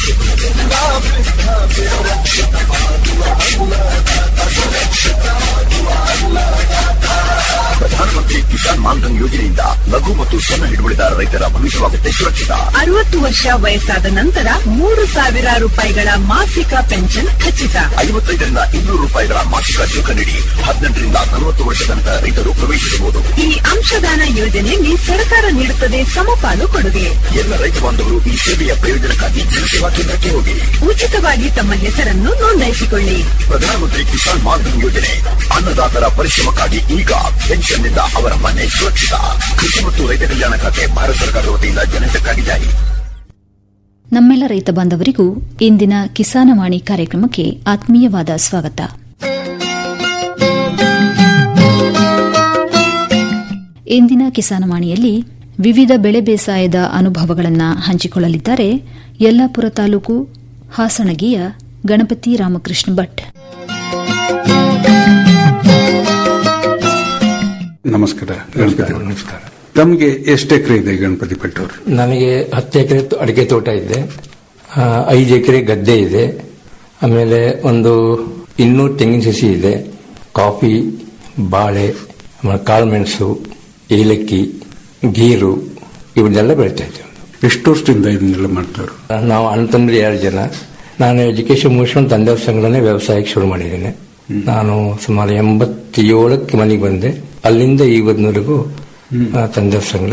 ಪ್ರಧಾನಮಂತ್ರಿ ಕಿಸಾನ್ ಮಾನ್ಧನ್ ಯೋಜನೆಯಿಂದ ಲಘು ಮತ್ತು ಸಣ್ಣ ಹಿಡುವಳಿದಾರ ರೈತರ ಭವಿಷ್ಯವಾಗುತ್ತೆ ಸುರಕ್ಷಿತ ಅರವತ್ತು ವರ್ಷ ವಯಸ್ಸಾದ ನಂತರ ಮೂರು ಸಾವಿರ ರೂಪಾಯಿಗಳ ಮಾಸಿಕ ಪೆನ್ಷನ್ ಖಚಿತ ಐವತ್ತೈದರಿಂದ ಇನ್ನೂರು ರೂಪಾಯಿಗಳ ಮಾಸಿಕ ಶುಲ್ಕ ನೀಡಿ ಹದಿನೆಂಟರಿಂದ ನಲವತ್ತು ವರ್ಷ ತನಕ ರೈತರು ಪ್ರವೇಶಿಸಬಹುದು ಈ ಅಂಶದಾನ ಯೋಜನೆಯಲ್ಲಿ ಸರ್ಕಾರ ನೀಡುತ್ತದೆ ಸಮಪಾಲು ಕೊಡುಗೆ ಎಲ್ಲ ರೈತ ಬಾಂಧವರು ಈ ಸೇವೆಯ ಪ್ರಯೋಜನಕ್ಕಾಗಿ ಜನಸೇವಾ ಕೇಂದ್ರಕ್ಕೆ ಹೋಗಿ ಉಚಿತವಾಗಿ ತಮ್ಮ ಹೆಸರನ್ನು ನೋಂದಾಯಿಸಿಕೊಳ್ಳಿ ಪ್ರಧಾನಮಂತ್ರಿ ಕಿಸಾನ್ ಮಾನ್ಧನ್ ಯೋಜನೆ ಅನ್ನದಾತರ ಪರಿಶ್ರಮಕ್ಕಾಗಿ ಈಗ ಪೆನ್ಷನ್ನಿಂದ ಅವರ ಮನೆ ಸುರಕ್ಷಿತ ಕೃಷಿ ಮತ್ತು ರೈತ ಕಲ್ಯಾಣ ಖಾತೆ ಭಾರತ ಸರ್ಕಾರದ ವತಿಯಿಂದ ಜನಹಿತಕ್ಕಾಗಿ ಜಾರಿ ನಮ್ಮೆಲ್ಲ ರೈತ ಬಾಂಧವರಿಗೂ ಇಂದಿನ ಕಿಸಾನವಾಣಿ ಕಾರ್ಯಕ್ರಮಕ್ಕೆ ಆತ್ಮೀಯವಾದ ಸ್ವಾಗತ ಇಂದಿನ ಕಿಸಾನವಾಣಿಯಲ್ಲಿ ವಿವಿಧ ಬೆಳೆ ಬೇಸಾಯದ ಅನುಭವಗಳನ್ನು ಹಂಚಿಕೊಳ್ಳಲಿದ್ದಾರೆ ಯಲ್ಲಾಪುರ ತಾಲೂಕು ಹಾಸಣಗಿಯ ಗಣಪತಿ ರಾಮಕೃಷ್ಣ ಭಟ್ ನಮಸ್ಕಾರ ಗಣಪತಿ ನಮಸ್ಕಾರ ತಮಗೆ ಎಷ್ಟು ಎಕರೆ ಇದೆ ಗಣಪತಿ ಭಟ್ಟವ್ರು ನನಗೆ ಹತ್ತು ಎಕರೆ ಅಡಿಕೆ ತೋಟ ಇದೆ ಆ, ಐದು ಎಕರೆ ಗದ್ದೆ ಇದೆ ಆಮೇಲೆ ಒಂದು ಇನ್ನೂರು ತೆಂಗಿನ ಸಸಿ ಇದೆ ಕಾಫಿ ಬಾಳೆ ಆಮೇಲೆ ಕಾಳುಮೆಣಸು ಏಲಕ್ಕಿ ಗೀರು ಇವನ್ನೆಲ್ಲ ಬೆಳಿತಾ ಇದ್ದೇವೆ ಎಷ್ಟು ವರ್ಷದಿಂದ ಇದನ್ನೆಲ್ಲ ಮಾಡ್ತಾರೆ ನಾವು ಅಣ್ಣ ತಂದ್ರೆ ಎರಡು ಜನ ನಾನು ಎಜುಕೇಶನ್ ಮುಗಿಸ್ಕೊಂಡು ತಂದೆಯವ್ರ ಸಂಘಟನೆ ವ್ಯವಸಾಯಕ್ಕೆ ಶುರು ಮಾಡಿದ್ದೇನೆ ನಾನು ಸುಮಾರು ಎಂಬತ್ತೇಳಕ್ಕೆ ಮನೆಗೆ ಬಂದೆ ಅಲ್ಲಿಂದ ಇವತ್ತಿನವರೆಗೂ ತಂದೆಯವ್ರ ಸಂಘ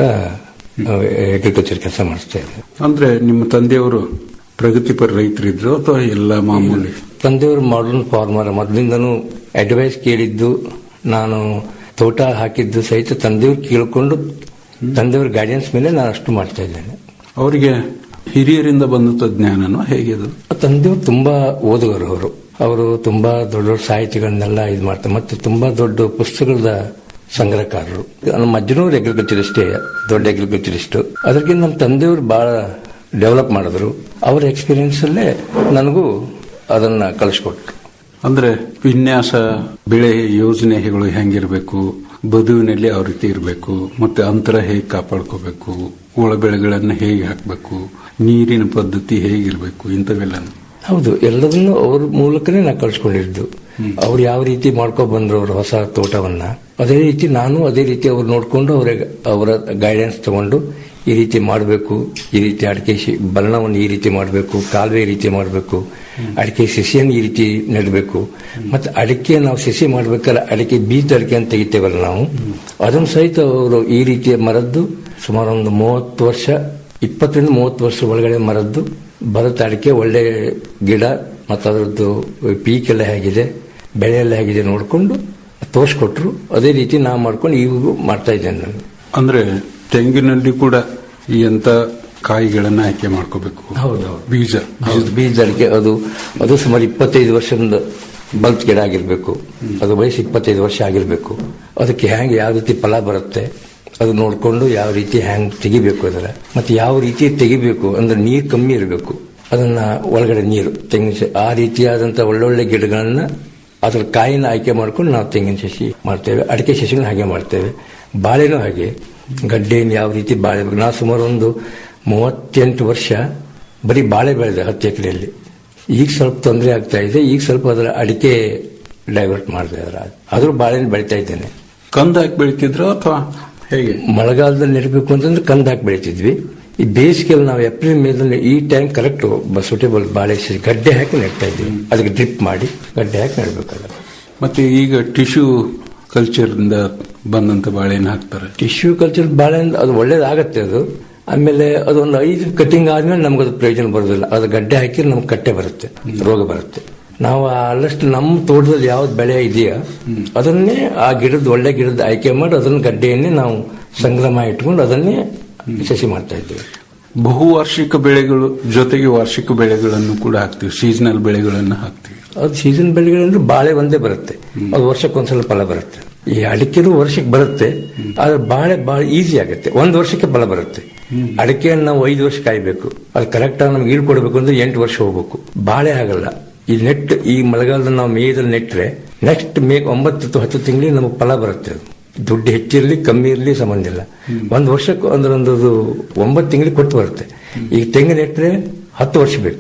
ಅಗ್ರಿಕಲ್ಚರ್ ಕೆಲಸ ಮಾಡಿಸ್ತಾ ಇದ್ದೆ ಅಂದ್ರೆ ನಿಮ್ಮ ತಂದೆಯವರು ಪ್ರಗತಿಪರ ರೈತರಿದ್ರು ಅಥವಾ ಎಲ್ಲ ಮಾಮೂಲಿ ತಂದೆಯವರು ಮಾಡರ್ನ್ ಫಾರ್ಮರ್ ಮೊದಲಿಂದನೂ ಅಡ್ವೈಸ್ ಕೇಳಿದ್ದು ನಾನು ತೋಟ ಹಾಕಿದ್ದು ಸಹಿತ ತಂದೆಯವ್ರು ಕೇಳಿಕೊಂಡು ತಂದೆಯವ್ರ ಗೈಡೆನ್ಸ್ ಮೇಲೆ ನಾನು ಅಷ್ಟು ಮಾಡ್ತಾ ಇದ್ದೇನೆ ಅವರಿಗೆ ಹಿರಿಯರಿಂದ ಬಂದಂತ ಜ್ಞಾನನೋ ಹೇಗೆ ಅದು ತಂದೆಯವರು ತುಂಬಾ ಓದುಗರು ಅವರು ಅವರು ತುಂಬಾ ದೊಡ್ಡ ದೊಡ್ಡ ಸಾಹಿತ್ಯಗಳನ್ನೆಲ್ಲ ಇದು ಮಾಡ್ತಾರೆ ಮತ್ತೆ ತುಂಬಾ ದೊಡ್ಡ ಪುಸ್ತಕದ ಸಂಗ್ರಹಕಾರರು ನಮ್ಮ ಅಜ್ಜನವ್ರು ಅಗ್ರಿಕಲ್ಚರಿಸ್ಟೇ ದೊಡ್ಡ ಅಗ್ರಿಕಲ್ಚರಿಸ್ಟ್ ಅದಕ್ಕಿಂತ ನಮ್ಮ ತಂದೆಯವರು ಬಹಳ ಡೆವಲಪ್ ಮಾಡಿದ್ರು ಅವರ ಎಕ್ಸ್ಪೀರಿಯನ್ಸ್ ಅಲ್ಲೇ ನನಗೂ ಅದನ್ನ ಕಳಿಸ್ಕೊಟ್ರು ಅಂದ್ರೆ ವಿನ್ಯಾಸ ಬೆಳೆ ಯೋಜನೆಗಳು ಹೆಂಗಿರಬೇಕು ಬದುವಿನಲ್ಲಿ ಯಾವ ರೀತಿ ಇರಬೇಕು ಮತ್ತೆ ಅಂತರ ಹೇಗೆ ಕಾಪಾಡ್ಕೋಬೇಕು ಒಳ ಬೆಳೆಗಳನ್ನ ಹೇಗೆ ಹಾಕಬೇಕು ನೀರಿನ ಪದ್ಧತಿ ಹೇಗಿರಬೇಕು ಇಂಥವೆಲ್ಲ ಹೌದು ಎಲ್ಲದನ್ನು ಅವ್ರ ಮೂಲಕನೇ ನಾ ಕಳ್ಸ್ಕೊಂಡಿದ್ದು ಅವ್ರು ಯಾವ ರೀತಿ ಮಾಡ್ಕೊ ಬಂದ್ರು ಅವ್ರ ಹೊಸ ತೋಟವನ್ನ ಅದೇ ರೀತಿ ನಾನು ಅದೇ ರೀತಿ ಅವ್ರು ನೋಡ್ಕೊಂಡು ಅವ್ರ ಅವರ ಗೈಡೆನ್ಸ್ ತಗೊಂಡು ಈ ರೀತಿ ಮಾಡಬೇಕು ಈ ರೀತಿ ಅಡಿಕೆ ಶಿ- ಬಣ್ಣವನ್ನು ಈ ರೀತಿ ಮಾಡಬೇಕು ಕಾಲುವೆ ಈ ರೀತಿ ಮಾಡಬೇಕು ಅಡಿಕೆ ಸಸಿಯನ್ನು ಈ ರೀತಿ ನೆಡಬೇಕು ಮತ್ತೆ ಅಡಿಕೆ ನಾವು ಸಸಿ ಮಾಡ್ಬೇಕಾದ್ರೆ ಅಡಿಕೆ ಬೀಜ ಅಡಿಕೆ ಅಂತ ತೆಗಿತೇವಲ್ಲ ನಾವು ಅದನ್ನು ಸಹಿತ ಅವರು ಈ ರೀತಿಯ ಮರದ್ದು ಸುಮಾರು ಒಂದು ಮೂವತ್ತು ವರ್ಷ ಇಪ್ಪತ್ತರಿಂದ ಮೂವತ್ತು ವರ್ಷ ಒಳಗಡೆ ಮರದ್ದು ಬರುತ್ತೆ ಅಡಿಕೆ ಒಳ್ಳೆ ಗಿಡ ಮತ್ತು ಅದರದ್ದು ಪೀಕ್ ಎಲ್ಲ ಹೇಗಿದೆ ಬೆಳೆ ಎಲ್ಲ ಹೇಗಿದೆ ನೋಡಿಕೊಂಡು ತೋರಿಸ್ಕೊಟ್ರು ಅದೇ ರೀತಿ ನಾ ಮಾಡ್ಕೊಂಡು ಇವಾಗೂ ಮಾಡ್ತಾ ಇದ್ದೇನೆ ನಾನು ಅಂದ್ರೆ ತೆಂಗಿನಲ್ಲಿ ಕೂಡ ಈ ಎಂತ ಕಾಯಿಗಳನ್ನ ಆಯ್ಕೆ ಮಾಡ್ಕೋಬೇಕು ಹೌದೌದು. ಬೀಜ ಹೌದು ಬೀಜ ಅಡಿಕೆ ಅದು ಅದು ಸುಮಾರು ಇಪ್ಪತ್ತೈದು ವರ್ಷದ ಬಲ್ತ್ ಗಿಡ ಆಗಿರ್ಬೇಕು ಅದು ವಯಸ್ಸು ಇಪ್ಪತ್ತೈದು ವರ್ಷ ಆಗಿರ್ಬೇಕು ಅದಕ್ಕೆ ಹ್ಯಾಂಗೆ ಯಾವ ರೀತಿ ಫಲ ಬರುತ್ತೆ ಅದು ನೋಡಿಕೊಂಡು ಯಾವ ರೀತಿ ಹ್ಯಾಂಗ್ ತೆಗಿಬೇಕು ಅದರ ಮತ್ತೆ ಯಾವ ರೀತಿ ತೆಗಿಬೇಕು ಅಂದ್ರೆ ನೀರು ಕಮ್ಮಿ ಇರಬೇಕು ಅದನ್ನ ಒಳಗಡೆ ನೀರು ತೆಂಗಿನ ಸ- ಆ ರೀತಿಯಾದಂತ ಒಳ್ಳೊಳ್ಳೆ ಗಿಡಗಳನ್ನ ಅದ್ರ ಕಾಯಿನ ಆಯ್ಕೆ ಮಾಡ್ಕೊಂಡು ನಾವು ತೆಂಗಿನ ಸಸಿ ಮಾಡ್ತೇವೆ ಅಡಿಕೆ ಸಸಿಗಳನ್ನ ಹಾಗೆ ಮಾಡ್ತೇವೆ ಬಾಳೆನೂ ಹಾಗೆ ಗಡ್ಡೆಯನ್ನು ಯಾವ ರೀತಿ ಬಾಳೆ ನಾವು ಸುಮಾರು ಒಂದು ಮೂವತ್ತೆಂಟು ವರ್ಷ ಬರೀ ಬಾಳೆ ಬೆಳೆದೆ ಹತ್ತು ಎಕರೆಯಲ್ಲಿ ಈಗ ಸ್ವಲ್ಪ ತೊಂದರೆ ಆಗ್ತಾ ಇದೆ ಈಗ ಸ್ವಲ್ಪ ಅದರ ಅಡಿಕೆ ಡೈವರ್ಟ್ ಮಾಡ್ತಾ ಇದ್ದಾರೆ ಆದ್ರೂ ಬಾಳೆನ ಬೆಳಿತಾ ಇದ್ದೇನೆ ಕಂದ ಹಾಕಿ ಬೆಳಿತಿದ್ರು ಅಥವಾ ಹೇಗೆ ಮಳೆಗಾಲದಲ್ಲಿ ನೆಡಬೇಕು ಅಂತಂದ್ರೆ ಕಂದ ಹಾಕಿ ಬೆಳಿತಿದ್ವಿ ಈ ಬೇಸಿಗೆಯಲ್ಲಿ ನಾವು ಏಪ್ರಿಲ್ ಮೇದಲ್ಲಿ ಈ ಟೈಮ್ ಕರೆಕ್ಟ್ ಸೂಟೇಬಲ್ ಬಾಳೆ ಸಸಿ ಗಡ್ಡೆ ಹಾಕಿ ನೆಡ್ತಾ ಇದ್ವಿ ಅದಕ್ಕೆ ಡ್ರಿಪ್ ಮಾಡಿ ಗಡ್ಡೆ ಹಾಕಿ ನೆಡ್ಬೇಕಾದ್ರೆ ಮತ್ತೆ ಈಗ ಟಿಶ್ಯೂ ಕಲ್ಚರ್ ಇಂದ ಬಂದಂತ ಬಾಳೆನ ಹಾಕ್ತಾರೆ ಟಿಶ್ಯೂ ಕಲ್ಚರ್ ಬಾಳೆ ಅಂದ್ರೆ ಅದು ಒಳ್ಳೇದಾಗತ್ತೆ ಅದು ಆಮೇಲೆ ಅದೊಂದು ಐದು ಕಟಿಂಗ್ ಆದ್ಮೇಲೆ ನಮ್ಗೆ ಅದು ಪ್ರಯೋಜನ ಬರೋದಿಲ್ಲ ಅದು ಗಡ್ಡೆ ಹಾಕಿದ್ರೆ ನಮ್ಗೆ ಕಟ್ಟೆ ಬರುತ್ತೆ ರೋಗ ಬರುತ್ತೆ ನಾವು ಆದಷ್ಟು ನಮ್ಮ ತೋಟದಲ್ಲಿ ಯಾವ್ದು ಬೆಳೆ ಇದೆಯಾ ಅದನ್ನೇ ಆ ಗಿಡದ ಒಳ್ಳೆ ಗಿಡದ ಆಯ್ಕೆ ಮಾಡಿ ಅದನ್ನ ಗಡ್ಡೆಯನ್ನೇ ನಾವು ಸಂಗ್ರಹ ಮಾಡಿ ಇಟ್ಕೊಂಡು ಅದನ್ನೇ ಸಸಿ ಮಾಡ್ತಾ ಇದ್ದೇವೆ ಬಹುವಾರ್ಷಿಕ ಬೆಳೆಗಳು ಜೊತೆಗೆ ವಾರ್ಷಿಕ ಬೆಳೆಗಳನ್ನು ಕೂಡ ಹಾಕ್ತಿವಿ ಸೀಸನಲ್ ಬೆಳೆಗಳನ್ನು ಹಾಕ್ತಿವಿ ಅದು ಸೀಸನ್ ಬೆಳೆಗಳಂದ್ರೆ ಬಾಳೆ ಒಂದೇ ಬರುತ್ತೆ ಅದು ವರ್ಷಕ್ಕೊಂದ್ಸಲ ಫಲ ಬರುತ್ತೆ ಈ ಅಡಿಕೆನೂ ವರ್ಷಕ್ಕೆ ಬರುತ್ತೆ ಆದ್ರೆ ಬಾಳೆ ಬಹಳ ಈಸಿ ಆಗುತ್ತೆ ಒಂದು ವರ್ಷಕ್ಕೆ ಫಲ ಬರುತ್ತೆ ಅಡಿಕೆಯನ್ನು ನಾವು ಐದು ವರ್ಷ ಕಾಯ್ಬೇಕು ಅದು ಕರೆಕ್ಟ್ ಆಗಿ ನಮ್ಗೆ ಕೊಡಬೇಕು ಅಂದ್ರೆ ಎಂಟು ವರ್ಷ ಹೋಗ್ಬೇಕು ಬಾಳೆ ಆಗಲ್ಲ ಈ ನೆಟ್ ಈ ಮಳೆಗಾಲದಲ್ಲಿ ನಾವು ಮೇದಲ್ಲಿ ನೆಟ್ರೆ ನೆಕ್ಸ್ಟ್ ಮೇ ಒಂಬತ್ತು ಅಥವಾ ಹತ್ತು ತಿಂಗಳಿಗೆ ನಮಗೆ ಫಲ ಬರುತ್ತೆ ಅದು ದುಡ್ಡು ಹೆಚ್ಚಿರಲಿ ಕಮ್ಮಿ ಇರಲಿ ಸಂಬಂಧ ಇಲ್ಲ ಒಂದು ವರ್ಷಕ್ಕೆ ಅಂದ್ರೆ ಒಂದು ಅದು ಒಂಬತ್ತು ತಿಂಗಳಿಗೆ ಕೊಟ್ಟು ಬರುತ್ತೆ ಈಗ ತೆಂಗು ನೆಟ್ರೆ ಹತ್ತು ವರ್ಷ ಬೇಕು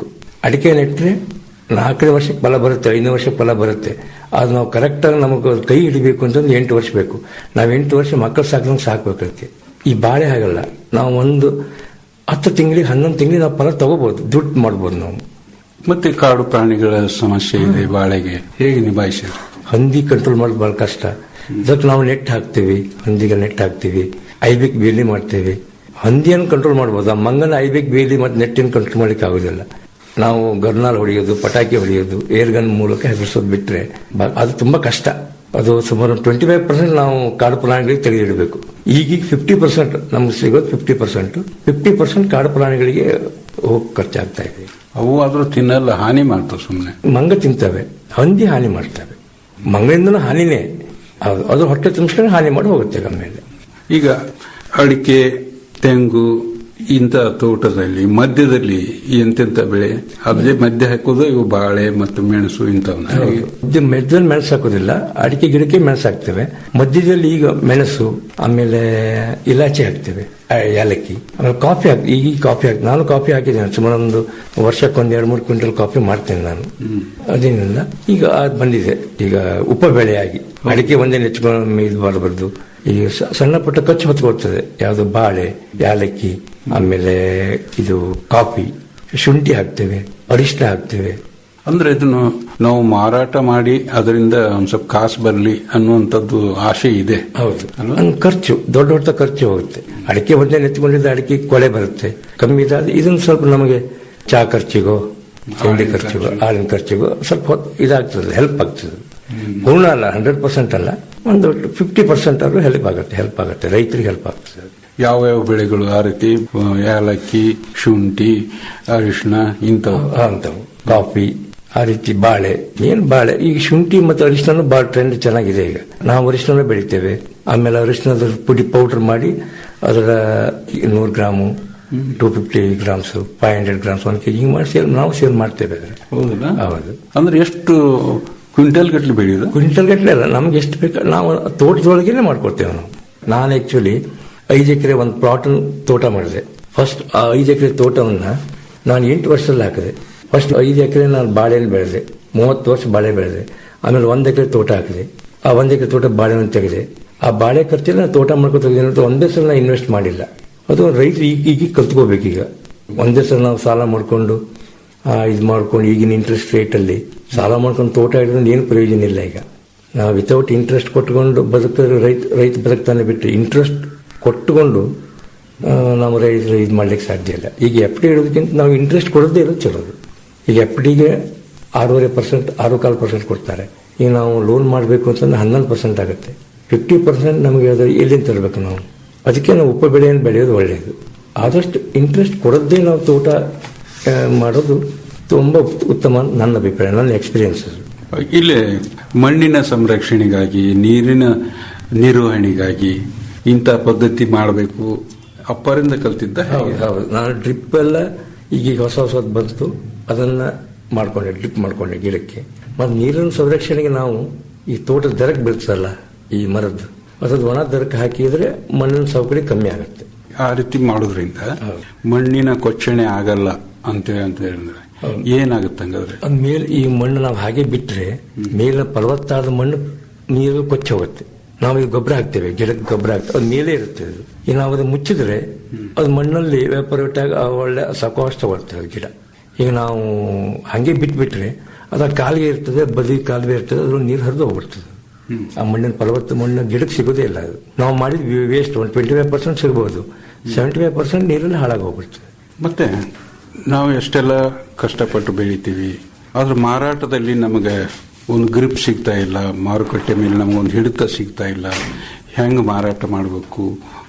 ಅಡಿಕೆ ನೆಟ್ಟರೆ ನಾಲ್ಕನೇ ವರ್ಷಕ್ಕೆ ಫಲ ಬರುತ್ತೆ ಐದನೇ ವರ್ಷಕ್ಕೆ ಫಲ ಬರುತ್ತೆ ಅದು ನಾವು ಕರೆಕ್ಟಾಗಿ ನಮಗೆ ಅದು ಕೈ ಹಿಡಿಬೇಕು ಅಂತಂದ್ರೆ ಎಂಟು ವರ್ಷ ಬೇಕು ನಾವು ಎಂಟು ವರ್ಷ ಮಕ್ಕಳು ಸಾಕಿದಂಗೆ ಸಾಕ್ಬೇಕು ಅದಕ್ಕೆ ಈ ಬಾಳೆ ಆಗಲ್ಲ ನಾವು ಒಂದು ಹತ್ತು ತಿಂಗಳಿಗೆ ಹನ್ನೊಂದು ತಿಂಗಳಿಗೆ ನಾವು ಫಲ ತಗೋಬಹುದು ದುಡ್ಡು ಮಾಡ್ಬೋದು ನಾವು ಮತ್ತೆ ಕಾಡು ಪ್ರಾಣಿಗಳ ಸಮಸ್ಯೆ ಇದೆ ಬಾಳೆಗೆ ಹೇಗೆ ನಿಭಾಯಿಸಿದ್ರು ಹಂದಿ ಕಂಟ್ರೋಲ್ ಮಾಡೋದು ಬಹಳ ಕಷ್ಟ ಅದಕ್ಕೆ ನಾವು ನೆಟ್ ಹಾಕ್ತೀವಿ ಹಂದಿಗೆ ನೆಟ್ ಹಾಕ್ತೀವಿ ಐಬಿಕ್ ಬೇಲಿ ಮಾಡ್ತೇವೆ ಹಂದಿಯನ್ನು ಕಂಟ್ರೋಲ್ ಮಾಡ್ಬೋದು ಆ ಮಂಗನ ಐಬಿಕ್ ಬೇಲಿ ಮತ್ತು ನೆಟ್ಟಿನ ಕಂಟ್ರೋಲ್ ಮಾಡ್ಲಿಕ್ಕೆ ಆಗೋದಿಲ್ಲ ನಾವು ಗರ್ನಾಲ್ ಹೊಡೆಯೋದು ಪಟಾಕಿ ಹೊಡೆಯೋದು ಏರ್ ಗನ್ ಮೂಲಕ ಹೆದರಿಸೋದು ಬಿಟ್ರೆ ಬ- ಅದು ತುಂಬಾ ಕಷ್ಟ ಅದು ಸುಮಾರು ಟ್ವೆಂಟಿ ಫೈವ್ ಪರ್ಸೆಂಟ್ ನಾವು ಕಾಡು ಪ್ರಾಣಿಗಳಿಗೆ ತೆಗೆದಿಡಬೇಕು ಈಗೀಗ ಫಿಫ್ಟಿ ಪರ್ಸೆಂಟ್ ನಮ್ಗೆ ಸಿಗೋದು ಫಿಫ್ಟಿ ಪರ್ಸೆಂಟ್ ಫಿಫ್ಟಿ ಪರ್ಸೆಂಟ್ ಕಾಡು ಪ್ರಾಣಿಗಳಿಗೆ ಹೋಗಿ ಖರ್ಚಾಗ್ತಾ ಇದೆ ಅವು ಆದ್ರೂ ತಿನ್ನಲ್ಲ ಹಾನಿ ಮಾಡ್ತಾವ ಸುಮ್ಮನೆ ಮಂಗ ತಿಂತವೆ ಹಂದಿ ಹಾನಿ ಮಾಡ್ತವೆ ಮಂಗದಿಂದನೂ ಹಾನಿನೇ ಅದು ಅದು ಹೊಟ್ಟೆ ತುಂಬಿಸ್ಕೊಂಡು ಹಾನಿ ಮಾಡಿ ಹೋಗುತ್ತೆ ಆಮೇಲೆ ಈಗ ಅಡಿಕೆ ತೆಂಗು ಇಂಥ ತೋಟದಲ್ಲಿ ಮಧ್ಯದಲ್ಲಿ ಎಂತೆಂತ ಬೆಳೆ ಅದೇ ಮಧ್ಯ ಹಾಕೋದು ಇವು ಬಾಳೆ ಮತ್ತು ಮೆಣಸು ಇಂಥವನ್ನ ಹೇಗೆ? ಇದು ಮೆದ್ದದಲ್ಲಿ ಮೆಣಸು ಹಾಕೋದಿಲ್ಲ ಅಡಿಕೆ ಗಿಡಕ್ಕೆ ಮೆಣಸು ಹಾಕ್ತೇವೆ ಮಧ್ಯದಲ್ಲಿ ಈಗ ಮೆಣಸು ಆಮೇಲೆ ಇಲಾಚಿ ಹಾಕ್ತೇವೆ ಆ, ಏಲಕ್ಕಿ ಆಮೇಲೆ ಕಾಫಿ ಹಾಕ್ ಈಗ ಕಾಫಿ ಹಾಕಿ ನಾನು ಕಾಫಿ ಹಾಕಿದ್ದೇನೆ ಸುಮಾರು ಒಂದು ವರ್ಷಕ್ಕೆ ಒಂದ್ ಎರಡು ಮೂರು ಕ್ವಿಂಟಲ್ ಕಾಫಿ ಮಾಡ್ತೇನೆ ನಾನು ಅದೇನಿಲ್ಲ ಈಗ ಅದು ಬಂದಿದೆ ಈಗ ಉಪ ಬೆಳೆಯಾಗಿ ಅಡಿಕೆ ಒಂದೇ ನೆಚ್ಕೊಂಡು ಇದು ಮಾಡಬಾರ್ದು ಈಗ ಸ- ಸಣ್ಣ ಪುಟ್ಟ ಖರ್ಚು ಹೊತ್ಕೊಳ್ತದೆ ಯಾವುದು ಬಾಳೆ ಯಾಲಕ್ಕಿ ಆಮೇಲೆ ಇದು ಕಾಫಿ ಶುಂಠಿ ಹಾಕ್ತೇವೆ ಅರಿಶಿನ ಹಾಕ್ತೇವೆ ಅಂದ್ರೆ ಇದನ್ನು ನಾವು ಮಾರಾಟ ಮಾಡಿ ಅದರಿಂದ ಒಂದ್ ಸ್ವಲ್ಪ ಕಾಸು ಬರಲಿ ಅನ್ನುವಂಥದ್ದು ಆಶೆ ಇದೆ ಹೌದು ಅಲ್ವಾ? ಒಂದು ಖರ್ಚು ದೊಡ್ಡ ದೊಡ್ಡ ಖರ್ಚು ಹೋಗುತ್ತೆ ಅಡಿಕೆ ಒಂದೇ ನೆತ್ಕೊಂಡಿದ್ದ ಅಡಿಕೆ ಕೊಳೆ ಬರುತ್ತೆ ಕಮ್ಮಿ ಇದಾದ್ರೆ ಇದನ್ನು ಸ್ವಲ್ಪ ನಮಗೆ ಚಾ ಖರ್ಚಿಗೋ ತಿಂಡಿ ಖರ್ಚಿಗೋ ಹಾಲಿನ ಖರ್ಚಿಗೋ ಸ್ವಲ್ಪ ಹೊತ್ತು ಇದಾಗ್ತದೆ ಹೆಲ್ಪ್ ಆಗ್ತದೆ ಪೂರ್ಣ ಅಲ್ಲ ಹಂಡ್ರೆಡ್ ಪರ್ಸೆಂಟ್ ಅಲ್ಲ ಒಂದು ಫಿಫ್ಟಿ ಪರ್ಸೆಂಟ್ ಆದ್ರೂ ಹೆಲ್ಪ್ ಆಗುತ್ತೆ ಹೆಲ್ಪ್ ಆಗುತ್ತೆ ರೈತರಿಗೆ ಹೆಲ್ಪ್ ಆಗ್ತದೆ ಯಾವ ಯಾವ ಬೆಳೆಗಳು ಆ ರೀತಿ ಆ, ಏಲಕ್ಕಿ ಶುಂಠಿ ಅರಿಶಿನ ಇಂಥವು ಅಂತವು ಕಾಫಿ ಆ ರೀತಿ ಬಾಳೆ ಏನ್ ಬಾಳೆ ಈಗ ಶುಂಠಿ ಮತ್ತು ಅರಿಶಿನ ಬಾಳ ಟ್ರೆಂಡ್ ಚೆನ್ನಾಗಿದೆ ಈಗ ನಾವು ಅರಿಶಿನ ಬೆಳಿತೇವೆ ಆಮೇಲೆ ಅರಿಶಿನದ ಪುಡಿ ಪೌಡರ್ ಮಾಡಿ ಅದರ ನೂರು gram two fifty grams five hundred grams one KG ಹಿಂಗೆ ಮಾಡಿ ಸೇಲ್ ನಾವು ಸೇಲ್ ಮಾಡ್ತೇವೆ ಅದನ್ನ ಹೌದಲ್ಲ ಹೌದು ಅಂದ್ರೆ ಎಷ್ಟು ಕ್ವಿಂಟಲ್ ಗಟ್ಟಲೆ ಬೆಳೆಯುದು ಕ್ವಿಂಟಲ್ ಗಟ್ಟಲೆ ಅಲ್ಲ ನಮ್ಗೆ ಎಷ್ಟು ಬೇಕು ನಾವು ತೋಟದೊಳಗೇನೆ ಮಾಡ್ಕೊಡ್ತೇವೆ ನಾವು ನಾನು ಆಕ್ಚುಲಿ ಐದು ಎಕರೆ ಒಂದು ಪ್ಲಾಟ್ ತೋಟ ಮಾಡಿದೆ ಫಸ್ಟ್ ಆ ಐದು ಎಕರೆ ತೋಟವನ್ನ ನಾನು ಎಂಟು ವರ್ಷದಲ್ಲಿ ಹಾಕಿದೆ ಫಸ್ಟ್ ಐದು ಎಕರೆ ನಾನು ಬಾಳೆಹಣ್ಣು ಬೆಳೆದೆ ಮೂವತ್ತು ವರ್ಷ ಬಾಳೆ ಬೆಳೆದೆ ಆಮೇಲೆ ಒಂದು ಎಕರೆ ತೋಟ ಹಾಕಿದೆ ಆ ಒಂದು ಎಕರೆ ತೋಟ ಬಾಳೆಹಣ್ಣು ತೆಗೆದೆ ಆ ಬಾಳೆ ಖರ್ಚಲ್ಲಿ ನಾನು ತೋಟ ಮಾಡ್ಕೊ ತೆಗೆದ ಒಂದೇ ಸಲ ನಾನು ಇನ್ವೆಸ್ಟ್ ಮಾಡಿಲ್ಲ ಅದು ರೈತರು ಈಗ ಈಗ ಕಲ್ತ್ಕೋಬೇಕೀಗ ಒಂದೇ ಸಲ ನಾವು ಸಾಲ ಮಾಡ್ಕೊಂಡು ಇದು ಮಾಡ್ಕೊಂಡು ಈಗಿನ ಇಂಟ್ರೆಸ್ಟ್ ರೇಟಲ್ಲಿ ಸಾಲ ಮಾಡ್ಕೊಂಡು ತೋಟ ಹಿಡಿದ್ರೆ ಏನು ಪ್ರಯೋಜನ ಇಲ್ಲ ಈಗ ನಾವು ವಿತೌಟ್ ಇಂಟ್ರೆಸ್ಟ್ ಕೊಟ್ಕೊಂಡು ಬದುಕಿದ್ರೆ ರೈತ ರೈತ ಬದುಕ್ತಾನೆ ಬಿಟ್ಟು ಇಂಟ್ರೆಸ್ಟ್ ಕೊಟ್ಟುಕೊಂಡು ಆ, ನಾವು ರೈತರು ಇದು ಮಾಡ್ಲಿಕ್ಕೆ ಸಾಧ್ಯ ಇಲ್ಲ ಈಗ ಎಫ್ ಡಿ ಇಡೋದಕ್ಕಿಂತ ನಾವು ಇಂಟ್ರೆಸ್ಟ್ ಕೊಡೋದೇ ಇರೋದು ಚಲೋದು ಈಗ ಎಫ್ ಡಿಗೆ ಆರೂವರೆ ಪರ್ಸೆಂಟ್ ಆರು ಕಾಲು ಪರ್ಸೆಂಟ್ ಕೊಡ್ತಾರೆ ಈಗ ನಾವು ಲೋನ್ ಮಾಡಬೇಕು ಅಂತಂದ್ರೆ ಹನ್ನೊಂದು ಪರ್ಸೆಂಟ್ ಆಗುತ್ತೆ ಫಿಫ್ಟಿ ಪರ್ಸೆಂಟ್ ನಮಗೆ ಅದು ಎಲ್ಲಿಂದ ತರಬೇಕು ನಾವು ಅದಕ್ಕೆ ನಾವು ಉಪ ಬೆಳೆಯನ್ನು ಬೆಳೆಯೋದು ಒಳ್ಳೆಯದು ಆದಷ್ಟು ಇಂಟ್ರೆಸ್ಟ್ ಕೊಡೋದೇ ನಾವು ತೋಟ ಆ, ಮಾಡೋದು ತುಂಬ ಉತ್ತಮ ನನ್ನ ಅಭಿಪ್ರಾಯ ನನ್ನ ಎಕ್ಸ್ಪೀರಿಯನ್ಸ್ ಇಲ್ಲೇ ಮಣ್ಣಿನ ಸಂರಕ್ಷಣೆಗಾಗಿ ನೀರಿನ ನಿರ್ವಹಣೆಗಾಗಿ ಇಂಥ ಪದ್ಧತಿ ಮಾಡಬೇಕು ಅಪ್ಪರಿಂದ ಕಲ್ತಿದ್ದ ಹೇಗೆ? ಹೌದು ಹೌದು ನಾನು ಡ್ರಿಪ್ ಎಲ್ಲ ಈಗೀಗ ಹೊಸ ಹೊಸದು ಬಂತು ಅದನ್ನ ಮಾಡ್ಕೊಂಡೆ ಡ್ರಿಪ್ ಮಾಡ್ಕೊಂಡೆ ಗಿಡಕ್ಕೆ ಮತ್ತು ನೀರಿನ ಸಂರಕ್ಷಣೆಗೆ ನಾವು ಈ ತೋಟದ ದರಕ್ಕೆ ಬೀಳ್ತದಲ್ಲ ಈ ಮರದ್ದು ಅದ್ರದ್ದು ಒಣ ದರಕ್ಕೆ ಹಾಕಿದ್ರೆ ಮಣ್ಣಿನ ಸವಕಳಿ ಕಮ್ಮಿ ಆಗುತ್ತೆ ಆ ರೀತಿ ಮಾಡೋದ್ರಿಂದ ಮಣ್ಣಿನ ಕೊಚ್ಚಣೆ ಆಗಲ್ಲ ಅಂತ ಅಂತ ಹೇಳಿದ್ರೆ ಏನಾಗುತ್ತೆ ಹಂಗಾದ್ರೆ ಅದ್ ಮೇಲೆ ಈ ಮಣ್ಣು ನಾವು ಹಾಗೆ ಬಿಟ್ರೆ ಮೇಲಿನ ಫಲವತ್ತಾದ ಮಣ್ಣು ನೀರು ಕೊಚ್ಚಿ ಹೋಗುತ್ತೆ ನಾವು ಈಗ ಗೊಬ್ಬರ ಹಾಕ್ತೇವೆ ಗಿಡಕ್ಕೆ ಗೊಬ್ಬರ ಹಾಕ್ತೇವೆ ಅದು ಮೇಲೆ ಇರುತ್ತೆ ಅದು ಈಗ ನಾವು ಅದು ಮುಚ್ಚಿದ್ರೆ ಅದು ಮಣ್ಣಲ್ಲಿ ವ್ಯಾಪಾರೇಟ್ ಆಗಿ ಆ ಒಳ್ಳೆ ಸಕೋಷ್ಟ ಬರ್ತದೆ ಅದು ಗಿಡ ಈಗ ನಾವು ಹಂಗೆ ಬಿಟ್ಬಿಟ್ರೆ ಅದು ಕಾಲಿಗೆ ಇರ್ತದೆ ಬದಿ ಕಾಲುವೆ ಇರ್ತದೆ ಅದ್ರ ನೀರು ಹರಿದು ಹೋಗ್ಬಿಡ್ತದೆ ಆ ಮಣ್ಣಿನ ಫಲವತ್ತ ಮಣ್ಣು ಗಿಡಕ್ಕೆ ಸಿಗೋದೇ ಇಲ್ಲ ಅದು ನಾವು ಮಾಡಿದ ವೇಸ್ಟ್ ಒಂದು ಟ್ವೆಂಟಿ ಫೈವ್ ಪರ್ಸೆಂಟ್ ಸಿಗ್ಬೋದು ಸೆವೆಂಟಿ ಫೈವ್ ಪರ್ಸೆಂಟ್ ನೀರಲ್ಲಿ ಹಾಳಾಗಿ ಹೋಗ್ಬಿಡ್ತದೆ ಮತ್ತೆ ನಾವು ಎಷ್ಟೆಲ್ಲ ಕಷ್ಟಪಟ್ಟು ಬೆಳಿತೀವಿ ಆದ್ರೆ ಮಾರಾಟದಲ್ಲಿ ನಮಗೆ ಒಂದು ಗ್ರಿಪ್ ಸಿಗ್ತಾ ಇಲ್ಲ ಮಾರುಕಟ್ಟೆ ಮೇಲೆ ನಮಗೊಂದು ಹಿಡಿತ ಸಿಗ್ತಾ ಇಲ್ಲ ಹೆಂಗೆ ಮಾರಾಟ ಮಾಡಬೇಕು